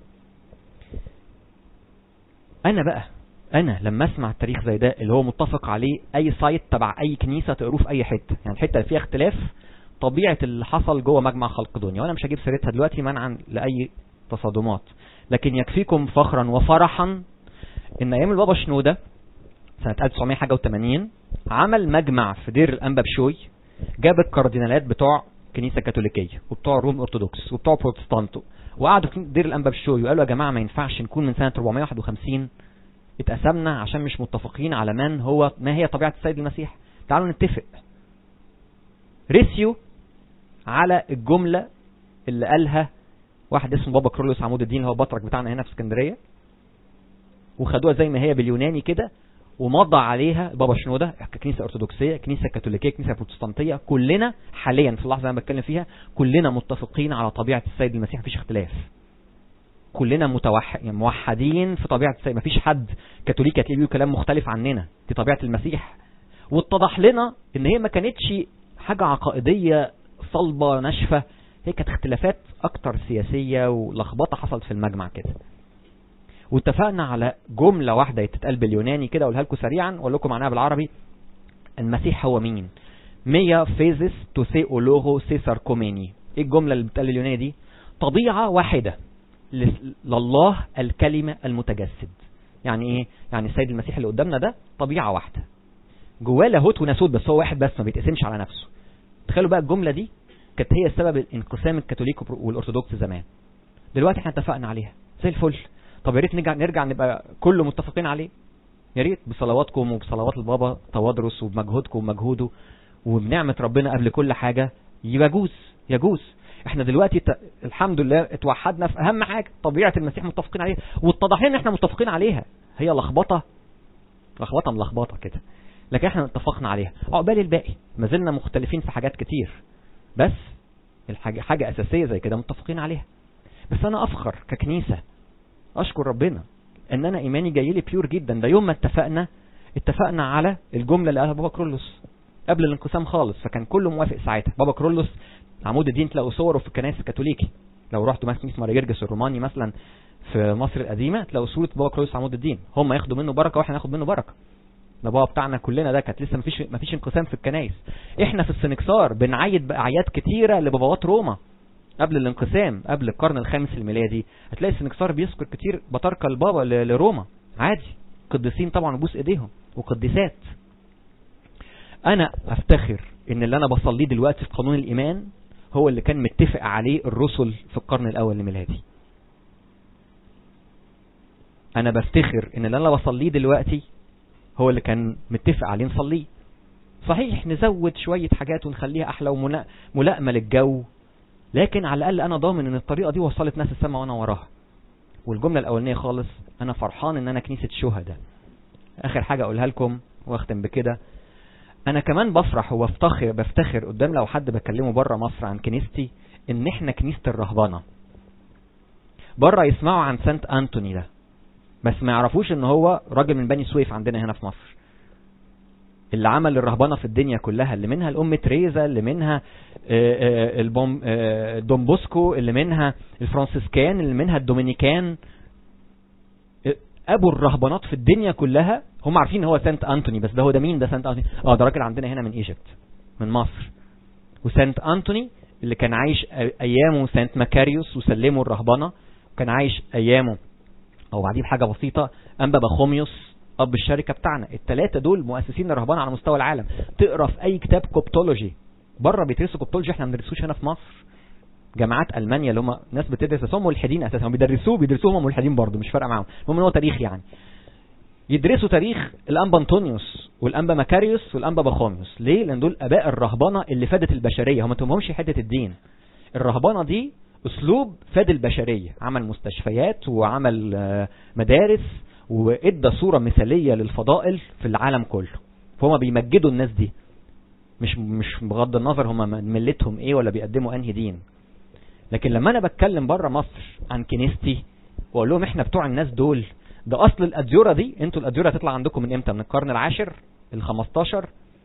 انا بقى انا لما اسمع التاريخ زي ده اللي هو متفق عليه اي سايت تبع اي كنيسة تقروه في اي حتة يعني الحتة اللي فيها اختلاف طبيعة اللي حصل جوه مجمع خلق دنيا وانا مش هجيب سيرتها دلوقتي منعا لاي تصادمات لكن يكفيكم فخرا وفرحا ان ايام البابا شنودة سنة 1980 عمل مجمع في دير الانبا بشوي جاب الكاردينالات بتوع كنيسة كاثوليكية وبتوع روم ارثوذكس وبتوع بروتستانتو وقعدوا في دير الانبا بشوي وقالوا يا جماعة ما ينفعش نكون من سنة 451 اتقسمنا عشان مش متفقين على من هو ما هي طبيعة السيد المسيح تعالوا نتفق ريسيو على الجملة اللي قالها واحد اسمه بابا كرولوس عمود الدين اللي هو بطرك بتاعنا هنا في اسكندرية وخدوها زي ما هي باليوناني كده ومضى عليها بابا شنودة كنيسة أرثوذكسية كنيسة كاثوليكية كنيسة بروتستانتية كلنا حاليا في اللحظة اللي أنا بتكلم فيها كلنا متفقين على طبيعة السيد المسيح مفيش اختلاف كلنا متوح... يعني موحدين في طبيعة السيد مفيش حد كاثوليكي هتلاقيه بيقول كلام مختلف عننا دي طبيعة المسيح واتضح لنا ان هي ما كانتش حاجة عقائدية صلبة ناشفة هي كانت اختلافات اكتر سياسية ولخبطة حصلت في المجمع كده واتفقنا على جملة واحدة تتقال باليوناني كده اقولها لكم سريعا واقول لكم معناها بالعربي المسيح هو مين ميا فيزيس تو ثيولوغو سيسار كوميني ايه الجملة اللي بتقال اليوناني دي طبيعة واحدة لله الكلمة المتجسد يعني ايه يعني السيد المسيح اللي قدامنا ده طبيعة واحدة جواه لاهوت وناسوت بس هو واحد بس ما بيتقسمش على نفسه تخيلوا بقى الجملة دي كانت هي سبب الانقسام الكاثوليك والارثوذكس زمان دلوقتي احنا اتفقنا عليها زي الفل طب يا ريت نرجع نرجع نبقى كله متفقين عليه يا ريت بصلواتكم وبصلوات البابا توادرس وبمجهودكم ومجهوده وبنعمة ربنا قبل كل حاجة يجوز يجوز احنا دلوقتي ت... الحمد لله اتوحدنا في اهم حاجة طبيعة المسيح متفقين عليها واتضح لنا احنا متفقين عليها هي لخبطة لخبطة ملخبطة كده لكن احنا اتفقنا عليها عقبال الباقي ما زلنا مختلفين في حاجات كتير بس الحاجة حاجة اساسية زي كده متفقين عليها بس انا افخر ككنيسة اشكر ربنا ان انا ايماني جاي لي بيور جدا ده يوم ما اتفقنا اتفقنا على الجملة اللي قالها بابا كرولوس قبل الانقسام خالص فكان كله موافق ساعتها بابا كرولوس عمود الدين تلاقوا صوره في الكنائس الكاثوليكي لو رحتوا مثلا كنيسه ماري جرجس الروماني مثلا في مصر القديمه تلاقوا صوره بابا كرولوس عمود الدين هم ياخدوا منه بركه واحنا ناخد منه بركه ده بابا بتاعنا كلنا ده كانت لسه مفيش مفيش انقسام في الكنائس احنا في السنكسار بنعيد باعياد كتيره لبابوات روما قبل الانقسام قبل القرن الخامس الميلادي هتلاقي السنكسار بيذكر كتير بطاركه البابا لروما عادي قديسين طبعا بوس ايديهم وقديسات انا افتخر ان اللي انا بصليه دلوقتي في قانون الايمان هو اللي كان متفق عليه الرسل في القرن الاول الميلادي انا بفتخر ان اللي انا بصليه دلوقتي هو اللي كان متفق عليه نصليه صحيح نزود شوية حاجات ونخليها احلى وملائمة للجو لكن على الاقل انا ضامن ان الطريقة دي وصلت ناس السماء وانا وراها والجملة الاولانية خالص انا فرحان ان انا كنيسة شهداء اخر حاجة اقولها لكم واختم بكده انا كمان بفرح وبفتخر بفتخر قدام لو حد بكلمه بره مصر عن كنيستي ان احنا كنيسة الرهبنة بره يسمعوا عن سانت انتوني ده بس ما يعرفوش ان هو راجل من بني سويف عندنا هنا في مصر اللي عمل الرهبنة في الدنيا كلها اللي منها الام تريزا اللي منها البوم دومبوسكو اللي منها الفرانسيسكان اللي منها الدومينيكان ابو الرهبانات في الدنيا كلها هم عارفين هو سانت انتوني بس ده هو ده مين ده سانت انتوني اه ده راجل عندنا هنا من ايجيبت من مصر وسانت انتوني اللي كان عايش ايامه سانت مكاريوس وسلموا الرهبنه كان عايش ايامه او بعديه بحاجه بسيطه انبا بخوميوس اب الشركه بتاعنا الثلاثه دول مؤسسين الرهبنه على مستوى العالم تقرا في اي كتاب كوبتولوجي بره بيدرسوا كوبتولوجي احنا ما بندرسوش هنا في مصر جامعات المانيا اللي هم ناس بتدرس بس هم ملحدين اساسا هم بيدرسوه بيدرسوه هم ملحدين برضه مش فارقه معاهم المهم هو تاريخ يعني يدرسوا تاريخ الانبا انطونيوس والانبا مكاريوس والانبا بخوميوس ليه لان دول اباء الرهبنه اللي فادت البشريه هم ما تهمهمش حته الدين الرهبنه دي اسلوب فاد البشريه عمل مستشفيات وعمل مدارس وادى صوره مثاليه للفضائل في العالم كله فهم بيمجدوا الناس دي مش مش بغض النظر هم ملتهم ايه ولا بيقدموا انهي دين لكن لما انا بتكلم بره مصر عن كنيستي واقول لهم احنا بتوع الناس دول ده اصل الاديوره دي انتوا الاديوره هتطلع عندكم من امتى من القرن العاشر ال15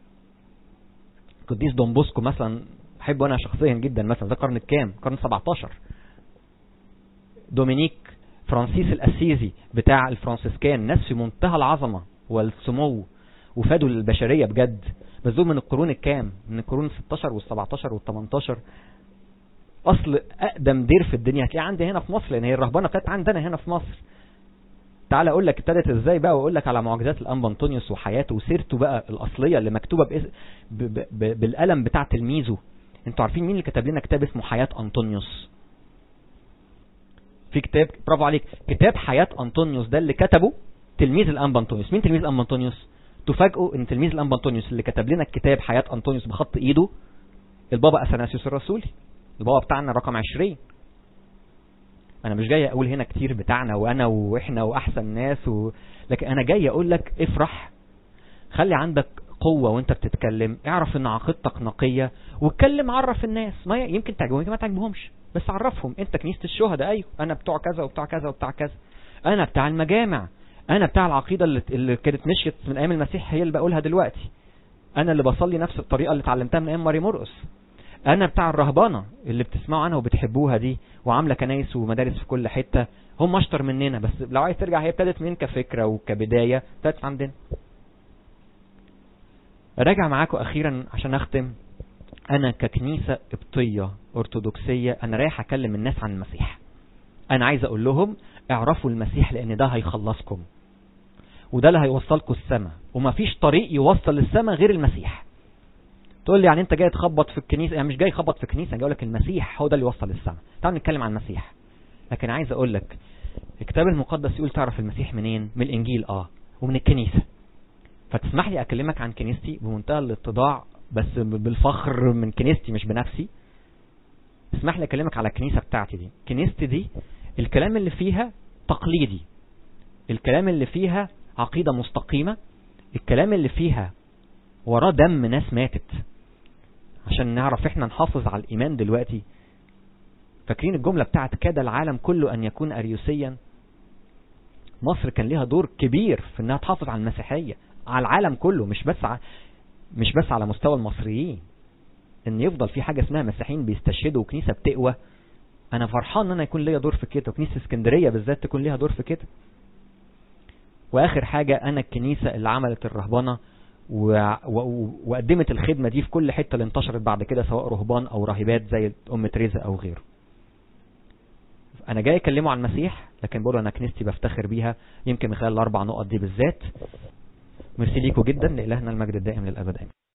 قديس دومبوسكو مثلا بحبه انا شخصيا جدا مثلا ده القرن الكام القرن 17 دومينيك فرانسيس الاسيزي بتاع الفرانسيسكان ناس في منتهى العظمه والسمو وفادوا البشريه بجد بس دول من القرون الكام من القرون 16 وال17 وال18 اصل اقدم دير في الدنيا هتلاقيه عندي هنا في مصر لان هي الرهبنه كانت عندنا هنا في مصر تعال اقول لك ابتدت ازاي بقى واقول لك على معجزات الانبا انطونيوس وحياته وسيرته بقى الاصليه اللي مكتوبه بإس... ب... ب... ب... بالقلم بتاع تلميذه انتوا عارفين مين اللي كتب لنا كتاب اسمه حياه انطونيوس في كتاب برافو عليك كتاب حياه انطونيوس ده اللي كتبه تلميذ الانبا انطونيوس مين تلميذ الانبا انطونيوس تفاجئوا ان تلميذ الانبا انطونيوس اللي كتب لنا الكتاب حياة انطونيوس بخط ايده البابا اثناسيوس الرسولي البابا بتاعنا رقم 20 انا مش جاي اقول هنا كتير بتاعنا وانا واحنا واحسن ناس و... لكن انا جاي اقول لك افرح خلي عندك قوة وانت بتتكلم اعرف ان عقيدتك نقية واتكلم عرف الناس ما يمكن تعجبهم يمكن ما تعجبهمش بس عرفهم انت كنيسة الشهداء ايوه انا بتوع كذا وبتوع كذا وبتاع كذا انا بتاع المجامع انا بتاع العقيدة اللي, اللي كانت مشيت من ايام المسيح هي اللي بقولها دلوقتي انا اللي بصلي نفس الطريقة اللي اتعلمتها من ايام ماري مرقس انا بتاع الرهبانة اللي بتسمعوا عنها وبتحبوها دي وعاملة كنايس ومدارس في كل حتة هم اشطر مننا بس لو عايز ترجع هي ابتدت من كفكرة وكبداية ابتدت عندنا راجع معاكم اخيرا عشان اختم انا ككنيسة قبطية ارثوذكسية انا رايح اكلم الناس عن المسيح انا عايز اقول لهم اعرفوا المسيح لان ده هيخلصكم وده اللي هيوصلكم السماء ومفيش طريق يوصل للسماء غير المسيح تقول لي يعني انت جاي تخبط في الكنيسة يعني مش جاي خبط في الكنيسة انا جاي اقول لك المسيح هو ده اللي يوصل للسماء تعالوا نتكلم عن المسيح لكن عايز اقول لك الكتاب المقدس يقول تعرف المسيح منين من الانجيل اه ومن الكنيسة فتسمح لي اكلمك عن كنيستي بمنتهى الاتضاع بس بالفخر من كنيستي مش بنفسي اسمح لي اكلمك على الكنيسة بتاعتي دي كنيستي دي الكلام اللي فيها تقليدي الكلام اللي فيها عقيدة مستقيمة الكلام اللي فيها وراه دم ناس ماتت عشان نعرف احنا نحافظ على الايمان دلوقتي فاكرين الجملة بتاعت كاد العالم كله ان يكون اريوسيا مصر كان ليها دور كبير في انها تحافظ على المسيحية على العالم كله مش بس ع... مش بس على مستوى المصريين ان يفضل في حاجة اسمها مسيحيين بيستشهدوا وكنيسة بتقوى انا فرحان ان انا يكون ليا دور في كده وكنيسة اسكندرية بالذات تكون ليها دور في كده واخر حاجة انا الكنيسة اللي عملت الرهبنة و... و... وقدمت الخدمة دي في كل حتة اللي انتشرت بعد كده سواء رهبان او راهبات زي ام تريزا او غيره انا جاي اكلمه عن المسيح لكن بقول انا كنيستي بفتخر بيها يمكن من خلال الاربع نقط دي بالذات ميرسي ليكوا جدا لإلهنا المجد الدائم للأبد آمين